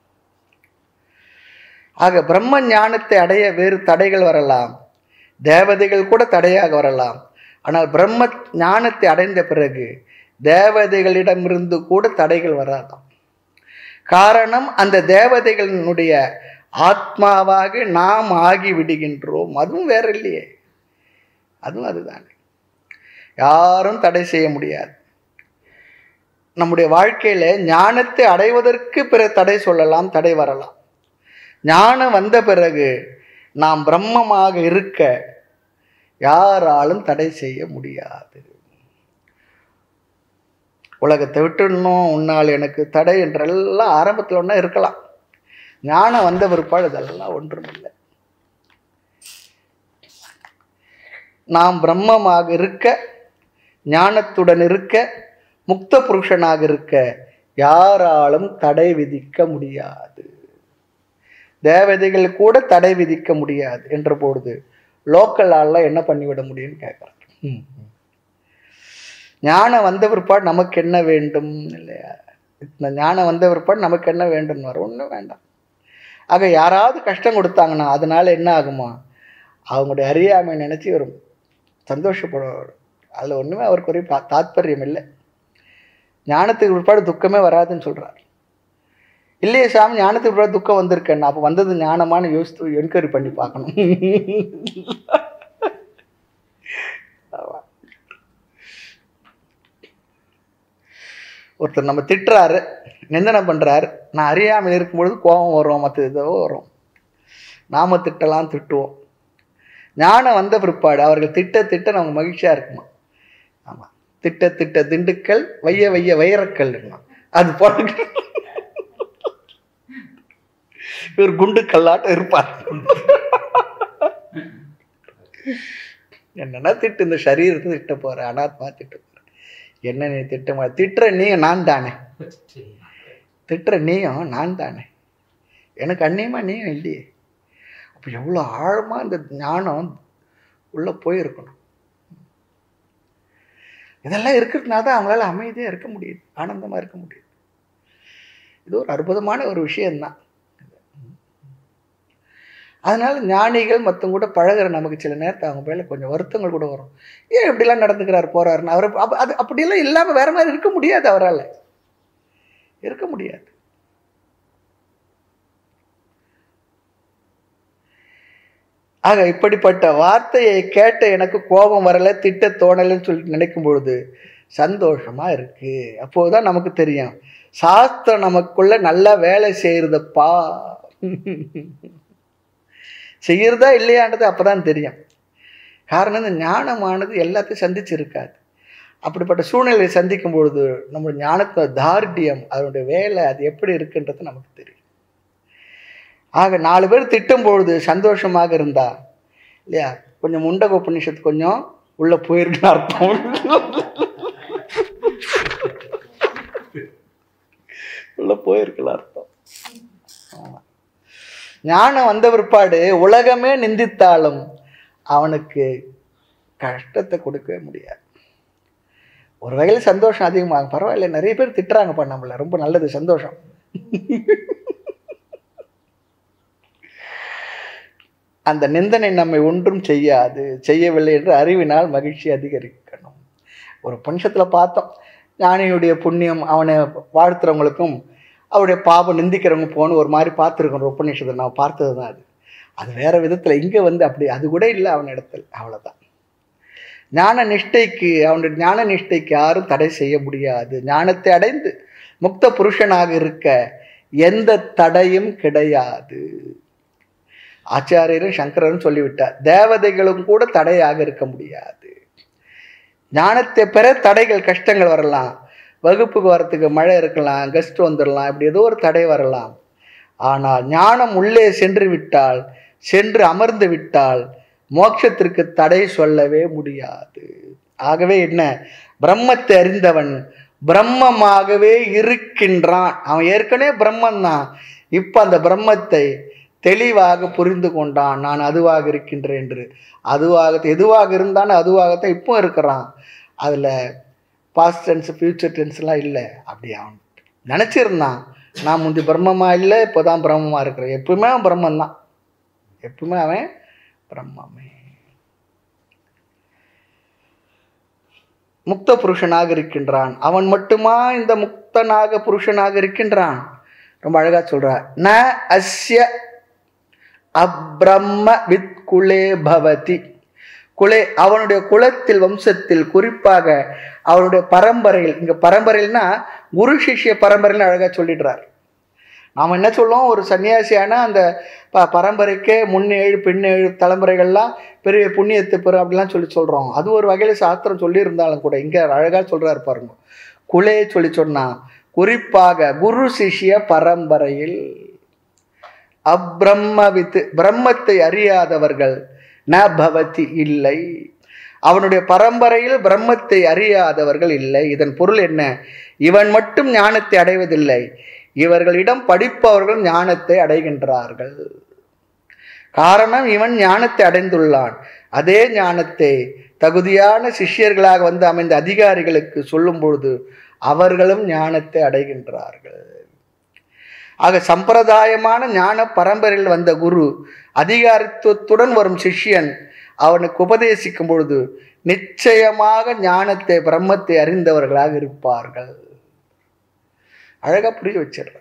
ஆக பிரம்ம ஞானத்தை அடைய வேறு தடைகள் வரலாம் தேவதைகள் கூட தடையாக வரலாம் ஆனால் பிரம்ம ஞானத்தை அடைந்த பிறகு தேவதைகளிடமிருந்து கூட தடைகள் வராதாம் காரணம் அந்த தேவதைகளினுடைய ஆத்மாவாக நாம் ஆகி விடுகின்றோம் அதுவும் வேற இல்லையே அதுவும் அதுதானே யாரும் தடை செய்ய முடியாது நம்முடைய வாழ்க்கையில ஞானத்தை அடைவதற்கு பிற தடை சொல்லலாம் தடை வரலாம் ஞானம் வந்த பிறகு நாம் பிரம்மமாக இருக்க யாராலும் தடை செய்ய முடியாது உலகத்தை விட்டுடணும் உன்னால் எனக்கு தடை என்றெல்லாம் ஆரம்பத்தில் ஒன்றா இருக்கலாம் ஞானம் வந்த பிற்பாடு இதெல்லாம் ஒன்றும் இல்லை நாம் பிரம்மமாக இருக்க ஞானத்துடன் இருக்க முக்த புருஷனாக இருக்க யாராலும் தடை விதிக்க முடியாது தேவதைகள் கூட தடை விதிக்க முடியாது என்ற பொழுது லோக்கல் ஆள்லாம் என்ன பண்ணிவிட முடியும்னு கேட்குறாங்க ஞானம் வந்த பிற்பாடு நமக்கு என்ன வேண்டும் இல்லையா இந்த ஞானம் வந்த பிற்பாடு நமக்கு என்ன வேண்டும் வர ஒன்றும் வேண்டாம் ஆக யாராவது கஷ்டம் கொடுத்தாங்கன்னா அதனால என்ன ஆகுமா அவங்களுடைய அறியாமை நினச்சி வரும் சந்தோஷப்படுவார் அதில் ஒன்றுமே அவருக்கு ஒரு பா- தாத்பரியம் இல்லை ஞானத்துக்கு பிற்பாடு துக்கமே வராதுன்னு சொல்கிறார் இல்லையே சாமி ஞானத்துக்கு பிற்பாடு துக்கம் வந்திருக்கேன் அப்போ வந்தது ஞானமானு யோசித்து என்கொயரி பண்ணி பார்க்கணும் ஆமா. ஒருத்தர் நம்ம திட்டுறாரு நிந்தனை பண்ணுறாரு நான் அறியாமல் இருக்கும்பொழுது கோபம் வரும் மற்ற ஏதோ வரும் நாம திட்டலாம் திட்டுவோம் ஞானம் வந்த பிற்பாடு அவர்கள் திட்ட திட்ட நமக்கு மகிழ்ச்சியாக இருக்குமா ஆமாம் திட்ட திட்ட திண்டுக்கல் வைய வைய வைரக்கல் அது போல இவர் குண்டு கல்லாட்டம் இருப்பார் என்னன்னா திட்டு இந்த சரீரத்தை திட்ட போற அனாத்மா திட்ட போற என்ன நீ திட்ட மா திட்டுற நீயும் நான் தானே திட்டுற நீயும் நான் தானே எனக்கு அந்நியமா நீயும் இல்லையே அப்போ எவ்வளோ ஆழமா இந்த ஞானம் உள்ள போயிருக்கணும் இதெல்லாம் இருக்கிறதுனால தான் அவங்களால அமைதியாக இருக்க முடியுது ஆனந்தமாக இருக்க முடியுது இது ஒரு அற்புதமான ஒரு விஷயம்தான் அதனால ஞானிகள் மற்றவங்க கூட பழகுற நமக்கு சில நேரத்தில் அவங்க மேலே கொஞ்சம் வருத்தங்கள் கூட வரும் ஏன் இப்படிலாம் நடந்துக்கிறார் போறாருன்னு அவர் அப்ப- அது அப்படியெல்லாம் இல்லாமல் வேற மாதிரி இருக்க முடியாது அவரால் இருக்க முடியாது ஆக இப்படிப்பட்ட வார்த்தையை கேட்ட எனக்கு கோபம் வரல திட்ட தோணலைன்னு சொல்லிட்டு நினைக்கும் பொழுது சந்தோஷமா இருக்கு அப்போதான் நமக்கு தெரியும் சாஸ்திரம் நமக்குள்ள நல்லா வேலை செய்யறதப்பா செய்யறதா இல்லையான்றது அப்பதான் தெரியும் காரணம் இந்த ஞானமானது எல்லாத்தையும் சந்திச்சிருக்காது அப்படிப்பட்ட சூழ்நிலையை சந்திக்கும் பொழுது நம்மளுடைய ஞானத்தோட தார்டியம் அதனுடைய வேலை அது எப்படி இருக்குன்றது நமக்கு தெரியும் ஆக நாலு பேர் திட்டும் பொழுது சந்தோஷமாக இருந்தா இல்லையா கொஞ்சம் முண்டக உபநிஷத்து கொஞ்சம் உள்ள போயிருக்குன்னு அர்த்தம் உள்ள போயிருக்குன்னு அர்த்தம் ஆமா. ஞானம் வந்த பிற்பாடு உலகமே நிந்தித்தாலும் அவனுக்கு கஷ்டத்தை கொடுக்கவே முடியாது ஒரு வகையில் சந்தோஷம் அதிகமாகும் பரவாயில்ல நிறைய பேர் திட்டுறாங்கப்பா நம்மள ரொம்ப நல்லது சந்தோஷம் அந்த நிந்தனை நம்மை ஒன்றும் செய்யாது செய்யவில்லை என்று அறிவினால் மகிழ்ச்சி அதிகரிக்கணும் ஒரு பஞ்சத்தில் பார்த்தோம் ஞானியுடைய புண்ணியம் அவனை வாழ்த்துறவங்களுக்கும் அவருடைய பாபம் நிந்திக்கிறவங்க போன்னு ஒரு மாதிரி பார்த்துருக்கோம் ஒரு உபநிஷத்தை நான் பார்த்தது தான் அது அது வேற விதத்தில் இங்கே வந்து அப்படி அது கூட இல்லை அவன் இடத்துல அவ்வளோதான் ஞான நிஷ்டைக்கு அவனுடைய ஞான நிஷ்டைக்கு யாரும் தடை செய்ய முடியாது ஞானத்தை அடைந்து முக்த புருஷனாக இருக்க எந்த தடையும் கிடையாது ஆச்சாரியரும் சங்கரரும் சொல்லிவிட்டார் தேவதைகளும் கூட தடையாக இருக்க முடியாது ஞானத்தை பெற தடைகள் கஷ்டங்கள் வரலாம் வகுப்புக்கு வரத்துக்கு மழை இருக்கலாம் கெஸ்ட் வந்துடலாம் இப்படி ஏதோ ஒரு தடை வரலாம் ஆனால் ஞானம் உள்ளே சென்று விட்டால் சென்று அமர்ந்து விட்டால் மோட்சத்திற்கு தடை சொல்லவே முடியாது ஆகவே என்ன பிரம்மத்தை அறிந்தவன் பிரம்மமாகவே இருக்கின்றான் அவன் ஏற்கனவே பிரம்மன் தான் இப்போ அந்த பிரம்மத்தை தெளிவாக புரிந்து கொண்டான் நான் அதுவாக இருக்கின்றேன் என்று அதுவாக எதுவாக இருந்தானோ அதுவாகத்தான் இப்போ இருக்கிறான் அதில் பாஸ்ட் டென்ஸ் ஃபியூச்சர் டென்ஸ்லாம் இல்லை அப்படி அவன் நினச்சிருந்தான் நான் முந்தி பிரம்மமா இல்லை இப்போ தான் பிரம்மமாக இருக்கிறேன் எப்பவுமே அவன் பிரம்மன் தான் எப்பவுமே அவன் பிரம்மமே முக்த புருஷனாக இருக்கின்றான் அவன் மட்டுமா இந்த முக்தனாக புருஷனாக இருக்கின்றான் ரொம்ப அழகா சொல்றார் ந அஸ்ய அப்ரம்ம வித்குலே பவதி குலே அவனுடைய குலத்தில் வம்சத்தில் குறிப்பாக அவனுடைய பரம்பரையில் இங்க பரம்பரையில்னா குரு சிஷ்ய பரம்பரையில் அழகா சொல்லிடுறார் நாம் என்ன சொல்லுவோம் ஒரு சன்னியாசியான அந்த ப பரம்பரைக்கே முன்னேழு பின்னேழு தலைமுறைகள்லாம் பெரிய புண்ணியத்தை பெறும் அப்படிலாம் சொல்லி சொல்கிறோம் அது ஒரு வகையில் சாஸ்திரம் சொல்லியிருந்தாலும் கூட இங்கே அழகாக சொல்கிறாரு பாருங்க குலே சொல்லி சொன்னா குறிப்பாக குரு சிஷ்ய பரம்பரையில் அப்ரம்மவித்து பிரம்மத்தை அறியாதவர்கள் ந பவதி இல்லை அவனுடைய பரம்பரையில் பிரம்மத்தை அறியாதவர்கள் இல்லை இதன் பொருள் என்ன இவன் மட்டும் ஞானத்தை அடைவதில்லை இவர்களிடம் படிப்பவர்கள் ஞானத்தை அடைகின்றார்கள் காரணம் இவன் ஞானத்தை அடைந்துள்ளான் அதே ஞானத்தை தகுதியான சிஷ்யர்களாக வந்து அமைந்த அதிகாரிகளுக்கு சொல்லும் பொழுது அவர்களும் ஞானத்தை அடைகின்றார்கள் ஆக சம்பிரதாயமான ஞான பரம்பரையில் வந்த குரு அதிகாரித்துவத்துடன் வரும் சிஷ்யன் அவனுக்கு உபதேசிக்கும் பொழுது நிச்சயமாக ஞானத்தை பிரம்மத்தை அறிந்தவர்களாக இருப்பார்கள் அழகா புரிய வச்சிடுறார்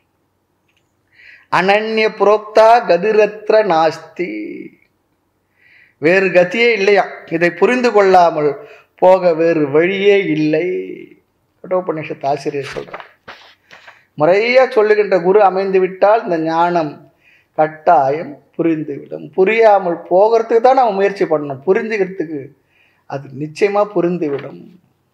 அனன்ய புரோக்தா கதிரத்ர நாஸ்தி வேறு கதியே இல்லையா இதை புரிந்து கொள்ளாமல் போக வேறு வழியே இல்லை கட்டோபனிஷத் ஆசிரியர் சொல்றார் முறையா சொல்லுகின்ற குரு அமைந்து விட்டால் இந்த ஞானம் கட்டாயம் புரிந்துவிடும் புரியாமல் போகிறதுக்கு தான் நம்ம முயற்சி பண்ணணும் புரிஞ்சுக்கிறதுக்கு அது நிச்சயமா புரிந்துவிடும்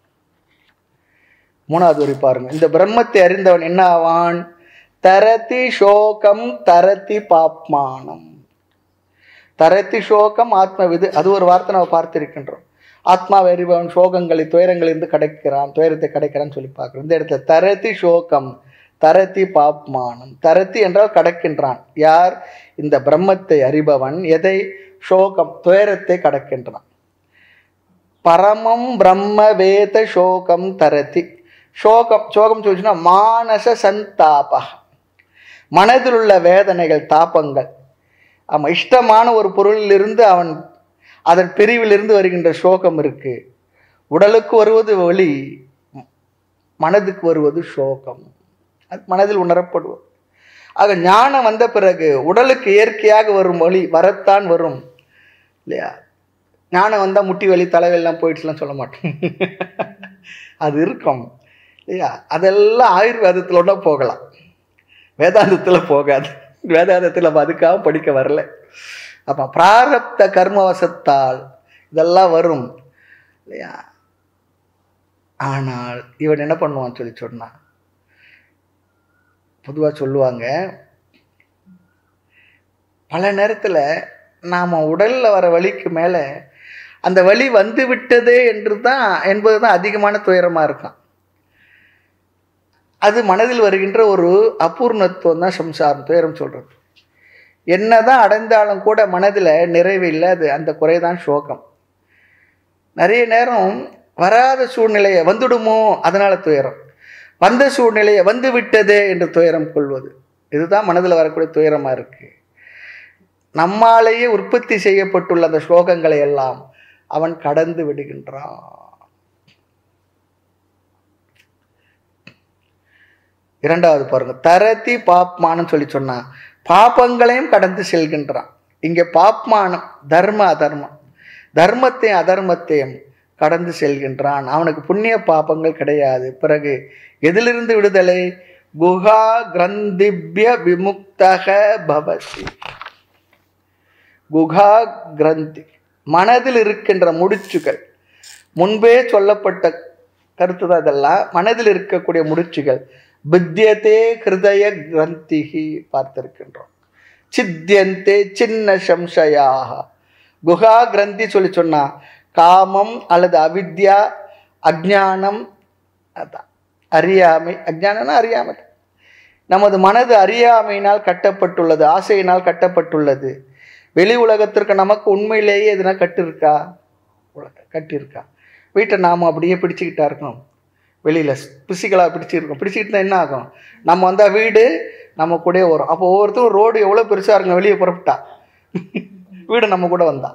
மூணாவது வரி பாருங்க இந்த பிரம்மத்தை அறிந்தவன் என்ன ஆவான் தரதி சோகம் தரதி பாப்மானம் தரதி சோகம் ஆத்மவிது அது ஒரு வார்த்தை நம்ம பார்த்திருக்கின்றோம் ஆத்மாவை அறிபவன் சோகங்களை துயரங்களிலிருந்து கிடைக்கிறான் துயரத்தை கிடைக்கிறான்னு சொல்லி பார்க்குறோம் இந்த இடத்துல தரதி சோகம் தரதி பாப்மானம் தரதி என்றால் கடக்கின்றான் யார் இந்த பிரம்மத்தை அறிபவன் எதை சோகம் துயரத்தை கடக்கின்றான் பரமம் பிரம்ம வேத சோகம் தரதி சோகம் சோகம் சொல்லிச்சுன்னா மானச சந்தாப மனதில் உள்ள வேதனைகள் தாபங்கள் ஆமாம் இஷ்டமான ஒரு பொருளிலிருந்து அவன் அதன் பிரிவிலிருந்து வருகின்ற சோகம் இருக்கு உடலுக்கு வருவது வலி மனதுக்கு வருவது சோகம் அது மனதில் உணரப்படுவது ஆக ஞானம் வந்த பிறகு உடலுக்கு இயற்கையாக வரும் வலி வரத்தான் வரும் இல்லையா ஞானம் வந்தால் முட்டி வலி தலைவலிலாம் போயிடுச்சுலாம் சொல்ல மாட்டோம் அது இருக்கும் இல்லையா அதெல்லாம் ஆயுர்வேதத்தில் ஒன்றா போகலாம் வேதாந்தத்தில் போகாது வேதாந்தத்தில் நம்ம அதுக்காக படிக்க வரல அப்போ பிராரப்த கர்மவசத்தால் இதெல்லாம் வரும் இல்லையா ஆனால் இவன் என்ன பண்ணுவான்னு சொல்லி சொன்னான் பொதுவாக சொல்லுவாங்க பல நேரத்தில் நாம் உடலில் வர வலிக்கு மேலே அந்த வலி வந்து விட்டதே என்று தான் என்பது தான் அதிகமான துயரமாக இருக்கும் அது மனதில் வருகின்ற ஒரு அபூர்ணத்துவம் தான் சம்சாரம் துயரம் சொல்கிறது என்னதான் அடைந்தாலும் கூட மனதில் நிறைவு இல்லை அது அந்த குறைதான் சோகம் நிறைய நேரம் வராத சூழ்நிலையை வந்துடுமோ அதனால துயரம் வந்த சூழ்நிலையை வந்து விட்டதே என்று துயரம் கொள்வது இதுதான் மனதில் வரக்கூடிய துயரமாக இருக்கு நம்மாலேயே உற்பத்தி செய்யப்பட்டுள்ள அந்த ஸ்லோகங்களை எல்லாம் அவன் கடந்து விடுகின்றான் இரண்டாவது பாருங்க தரதி பாப்மானம் சொல்லி சொன்னா பாப்பங்களையும் கடந்து செல்கின்றான் இங்கே பாப்மானம் தர்ம அதர்மம் தர்மத்தையும் அதர்மத்தையும் கடந்து செல்கின்றான் அவனுக்கு புண்ணிய பாப்பங்கள் கிடையாது பிறகு எதிலிருந்து விடுதலை குஹா கிரந்திபிய விமுக்தக பவதி குஹா கிரந்தி மனதில் இருக்கின்ற முடிச்சுகள் முன்பே சொல்லப்பட்ட கருத்து தான் இதெல்லாம் மனதில் இருக்கக்கூடிய முடிச்சுகள் பித்தியதே ஹிருதய கிரந்திகி பார்த்திருக்கின்றோம் சித்தியந்தே சின்ன சம்சயாக குஹா கிரந்தி சொல்லி சொன்னா காமம் அல்லது அவித்யா அஜ்ஞானம் அதான் அறியாமை அஜ்ஞானம்னா அறியாமை நமது மனது அறியாமையினால் கட்டப்பட்டுள்ளது ஆசையினால் கட்டப்பட்டுள்ளது வெளி உலகத்திற்கு நமக்கு உண்மையிலேயே எதுனா கட்டிருக்கா உலக கட்டியிருக்கா வீட்டை நாம் அப்படியே பிடிச்சிக்கிட்டா இருக்கோம் வெளியில் பிசிக்கலாக பிடிச்சிருக்கோம் பிடிச்சிக்கிட்டு என்ன ஆகும் நம்ம வந்தால் வீடு நம்ம கூடயே வரும் அப்போ ஒவ்வொருத்தரும் ரோடு எவ்வளோ பெருசாக இருக்கும் வெளியே புறப்பட்டா வீடு நம்ம கூட வந்தா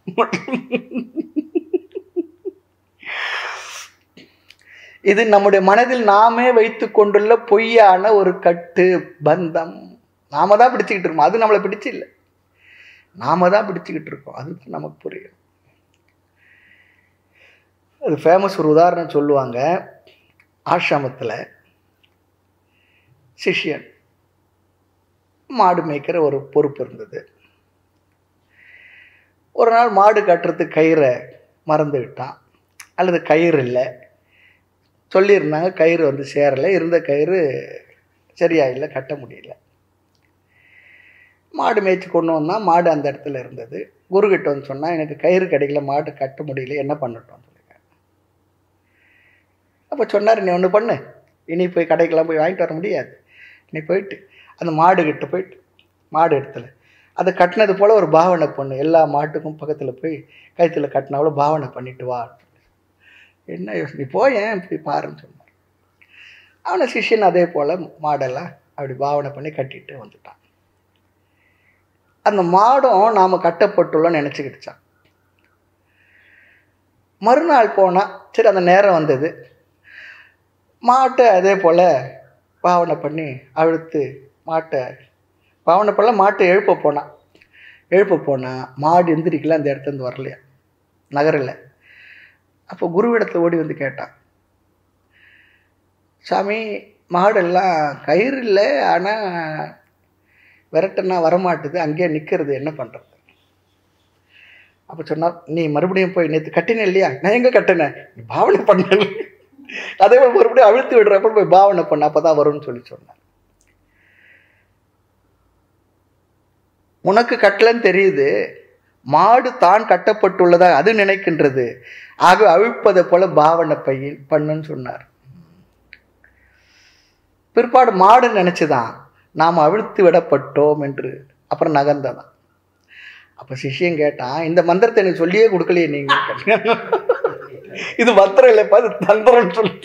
இது நம்முடைய மனதில் நாமே வைத்து கொண்டுள்ள பொய்யான ஒரு கட்டு பந்தம் நாம தான் பிடிச்சிக்கிட்டு இருக்கோம் அது நம்மளை பிடிச்சு இல்லை நாம தான் பிடிச்சிக்கிட்டு இருக்கோம் அது நமக்கு புரியும் அது ஃபேமஸ் ஒரு உதாரணம் சொல்லுவாங்க ஆசிரமத்தில் சிஷ்யன் மாடு மேய்க்கிற ஒரு பொறுப்பு இருந்தது ஒரு நாள் மாடு கட்டுறதுக்கு கயிறை மறந்து விட்டான் அல்லது கயிறு இல்லை சொல்லியிருந்தாங்க கயிறு வந்து சேரலை இருந்த கயிறு சரியா இல்லை கட்ட முடியல மாடு மேய்ச்சி கொண்டு வந்தால் மாடு அந்த இடத்துல இருந்தது குருக்கிட்ட வந்து சொன்னால் எனக்கு கயிறு கிடைக்கல மாடு கட்ட முடியல என்ன பண்ணட்டும் சொல்லுங்க அப்போ சொன்னார் நீ ஒன்று பண்ணு இனி போய் கடைக்கெல்லாம் போய் வாங்கிட்டு வர முடியாது நீ போயிட்டு அந்த மாடு கிட்ட போயிட்டு மாடு இடத்துல அதை கட்டினது போல் ஒரு பாவனை பண்ணு எல்லா மாட்டுக்கும் பக்கத்தில் போய் கயிற்றுல கட்டினாவளோ பாவனை பண்ணிட்டு வா என்ன யோசனை நீ போய் ஏன் போய் பாருன்னு சொன்னார் அவனை சிஷ்யன் அதே போல் மாடெல்லாம் அப்படி பாவனை பண்ணி கட்டிட்டு வந்துட்டான் அந்த மாடும் நாம் கட்டப்பட்டுள்ளோன்னு நினச்சிக்கிடுச்சான் மறுநாள் போனால் சரி அந்த நேரம் வந்தது மாட்டை அதே போல் பாவனை பண்ணி அழுத்து மாட்டை பாவனை பண்ண மாட்டை எழுப்ப போனான் எழுப்ப போனால் மாடு எந்திரிக்கல அந்த இடத்துலேருந்து வரலையா நகரில் அப்போ குருவிடத்தில் ஓடி வந்து கேட்டான் சாமி மாடெல்லாம் கயிறு இல்லை ஆனால் விரட்டுனா வரமாட்டுது அங்கேயே நிற்கிறது என்ன பண்ணுறது அப்போ சொன்னார் நீ மறுபடியும் போய் நேற்று கட்டின இல்லையா நான் எங்கே கட்டினேன் நீ பாவனை பண்ணல அதே மாதிரி மறுபடியும் அழுத்து விடுறப்ப போய் பாவனை பண்ண அப்போ தான் வரும்னு சொல்லி சொன்னார் உனக்கு கட்டலன்னு தெரியுது மாடு தான் கட்டப்பட்டுள்ளதா அது நினைக்கின்றது ஆக அவிழ்ப்பதை போல பாவனை பையன் பண்ணுன்னு சொன்னார் பிற்பாடு மாடு நினச்சிதான் நாம் அவிழ்த்து விடப்பட்டோம் என்று அப்புறம் நகர்ந்ததான் அப்போ சிஷ்யன் கேட்டான் இந்த மந்திரத்தை எனக்கு சொல்லியே கொடுக்கலையே நீங்கள் இது மந்திரம் இல்லைப்பா இது தந்திரம்னு சொல்லி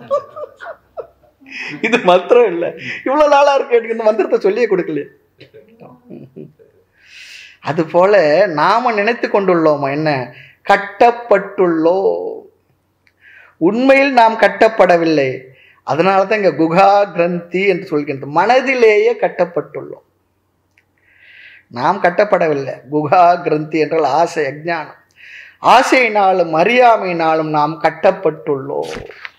இது மந்திரம் இல்லை இவ்வளோ நாளாக இருக்கு எனக்கு இந்த மந்திரத்தை சொல்லியே கொடுக்கலையே அதுபோல நாம நினைத்து கொண்டுள்ளோமா என்ன கட்டப்பட்டுள்ளோ உண்மையில் நாம் கட்டப்படவில்லை அதனால தான் இங்க குகா கிரந்தி என்று சொல்கின்றோம் மனதிலேயே கட்டப்பட்டுள்ளோம் நாம் கட்டப்படவில்லை குகா கிரந்தி என்றால் ஆசை அஜ்ஞானம் ஆசையினாலும் அறியாமையினாலும் நாம் கட்டப்பட்டுள்ளோம்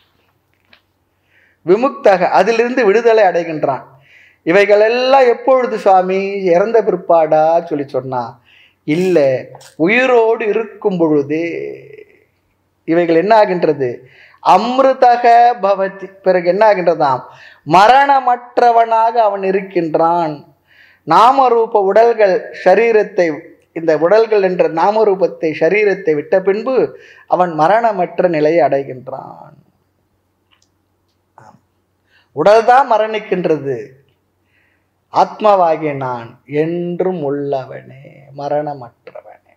விமுக்தக அதிலிருந்து விடுதலை அடைகின்றான் இவைகளெல்லாம் எப்பொழுது சுவாமி இறந்த பிற்பாடா சொல்லி சொன்னா இல்லை உயிரோடு இருக்கும் பொழுது இவைகள் என்ன ஆகின்றது அமிர்தக பவதி பிறகு என்ன ஆகின்றதாம் மரணமற்றவனாக அவன் இருக்கின்றான் நாமரூப உடல்கள் சரீரத்தை இந்த உடல்கள் என்ற நாமரூபத்தை சரீரத்தை விட்ட பின்பு அவன் மரணமற்ற நிலையை அடைகின்றான் உடல்தான் மரணிக்கின்றது ஆத்மாவாகிய நான் என்றும் உள்ளவனே மரணமற்றவனே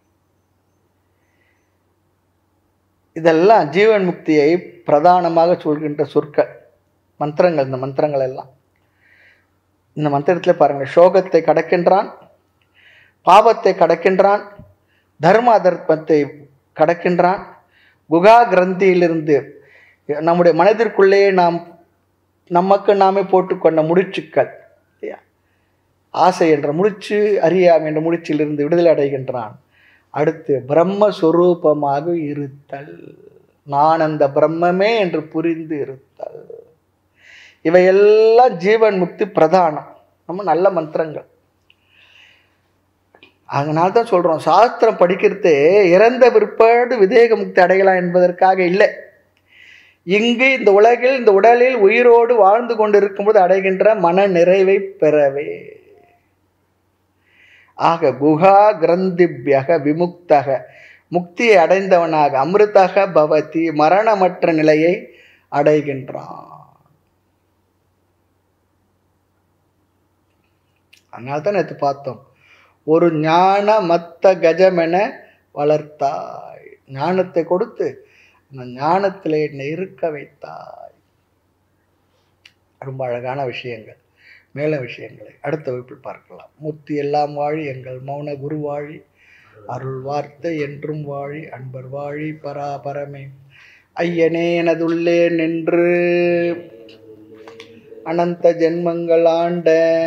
இதெல்லாம் ஜீவன் முக்தியை பிரதானமாக சொல்கின்ற சொற்கள் மந்திரங்கள் இந்த மந்திரங்கள் எல்லாம் இந்த மந்திரத்தில் பாருங்கள் சோகத்தை கடக்கின்றான் பாவத்தை கடக்கின்றான் தர்ம அதர்மத்தை கடக்கின்றான் குகா கிரந்தியிலிருந்து நம்முடைய மனதிற்குள்ளேயே நாம் நமக்கு நாமே போட்டுக்கொண்ட முடிச்சுக்கள் இல்லையா? ஆசை என்ற முடிச்சு அறியாமை என்ற முடிச்சிலிருந்து விடுதலை அடைகின்றான் அடுத்து பிரம்மஸ்வரூபமாக இருத்தல் நான் அந்த பிரம்மமே என்று புரிந்து இருத்தல் இவையெல்லாம் ஜீவன் முக்தி பிரதானம் நம்ம நல்ல மந்திரங்கள் அதனால தான் சொல்கிறோம் சாஸ்திரம் படிக்கிறதே இறந்த பிற்பாடு விதேக முக்தி அடையலாம் என்பதற்காக இல்லை இங்கு இந்த உலகில் இந்த உடலில் உயிரோடு வாழ்ந்து கொண்டிருக்கும்போது அடைகின்ற மன நிறைவை பெறவே ஆக குஹா கிரந்திபியக விமுக்தக முக்தியை அடைந்தவனாக அமிர்தக பவதி மரணமற்ற நிலையை அடைகின்றான் அதனால தான் நேற்று பார்த்தோம் ஒரு ஞான மத்த கஜமென வளர்த்தாய் ஞானத்தை கொடுத்து அந்த ஞானத்தில் என்னை இருக்க வைத்தாய் ரொம்ப அழகான விஷயங்கள் மேல விஷயங்களை அடுத்த வகுப்பில் பார்க்கலாம் முத்தி எல்லாம் வாழி எங்கள் மௌன குரு வாழி அருள் வார்த்தை என்றும் வாழி அன்பர் வாழி பராபரமே ஐயனே எனதுள்ளே நின்று அனந்த ஜென்மங்கள் ஆண்ட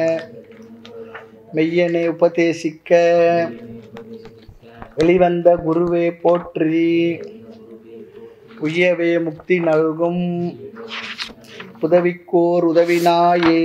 மெய்யனை உபதேசிக்க வெளிவந்த குருவே போற்றி உய்யவே முக்தி நல்கும் உதவிக்கோர் உதவினாயே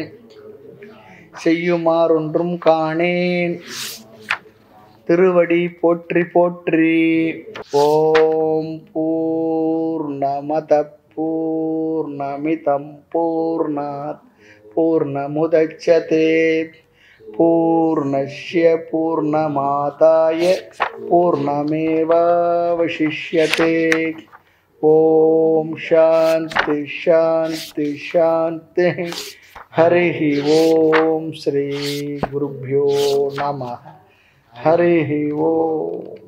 செய்யுமாறொன்றும் காணேன் திருவடி போற்றி போற்றி ஓம் பூர்ணமத பூர்ணமிதம் பூர்ணாத் பூர்ணமுதச்சதே பூர்ணஸ்ய பூர்ணமாதாய பூர்ணமேவாவசிஷ்யते ஓம் சாந்தி சாந்தி சாந்தி हरिः ॐ श्रीगुरुभ्यो नमः हरिः ॐ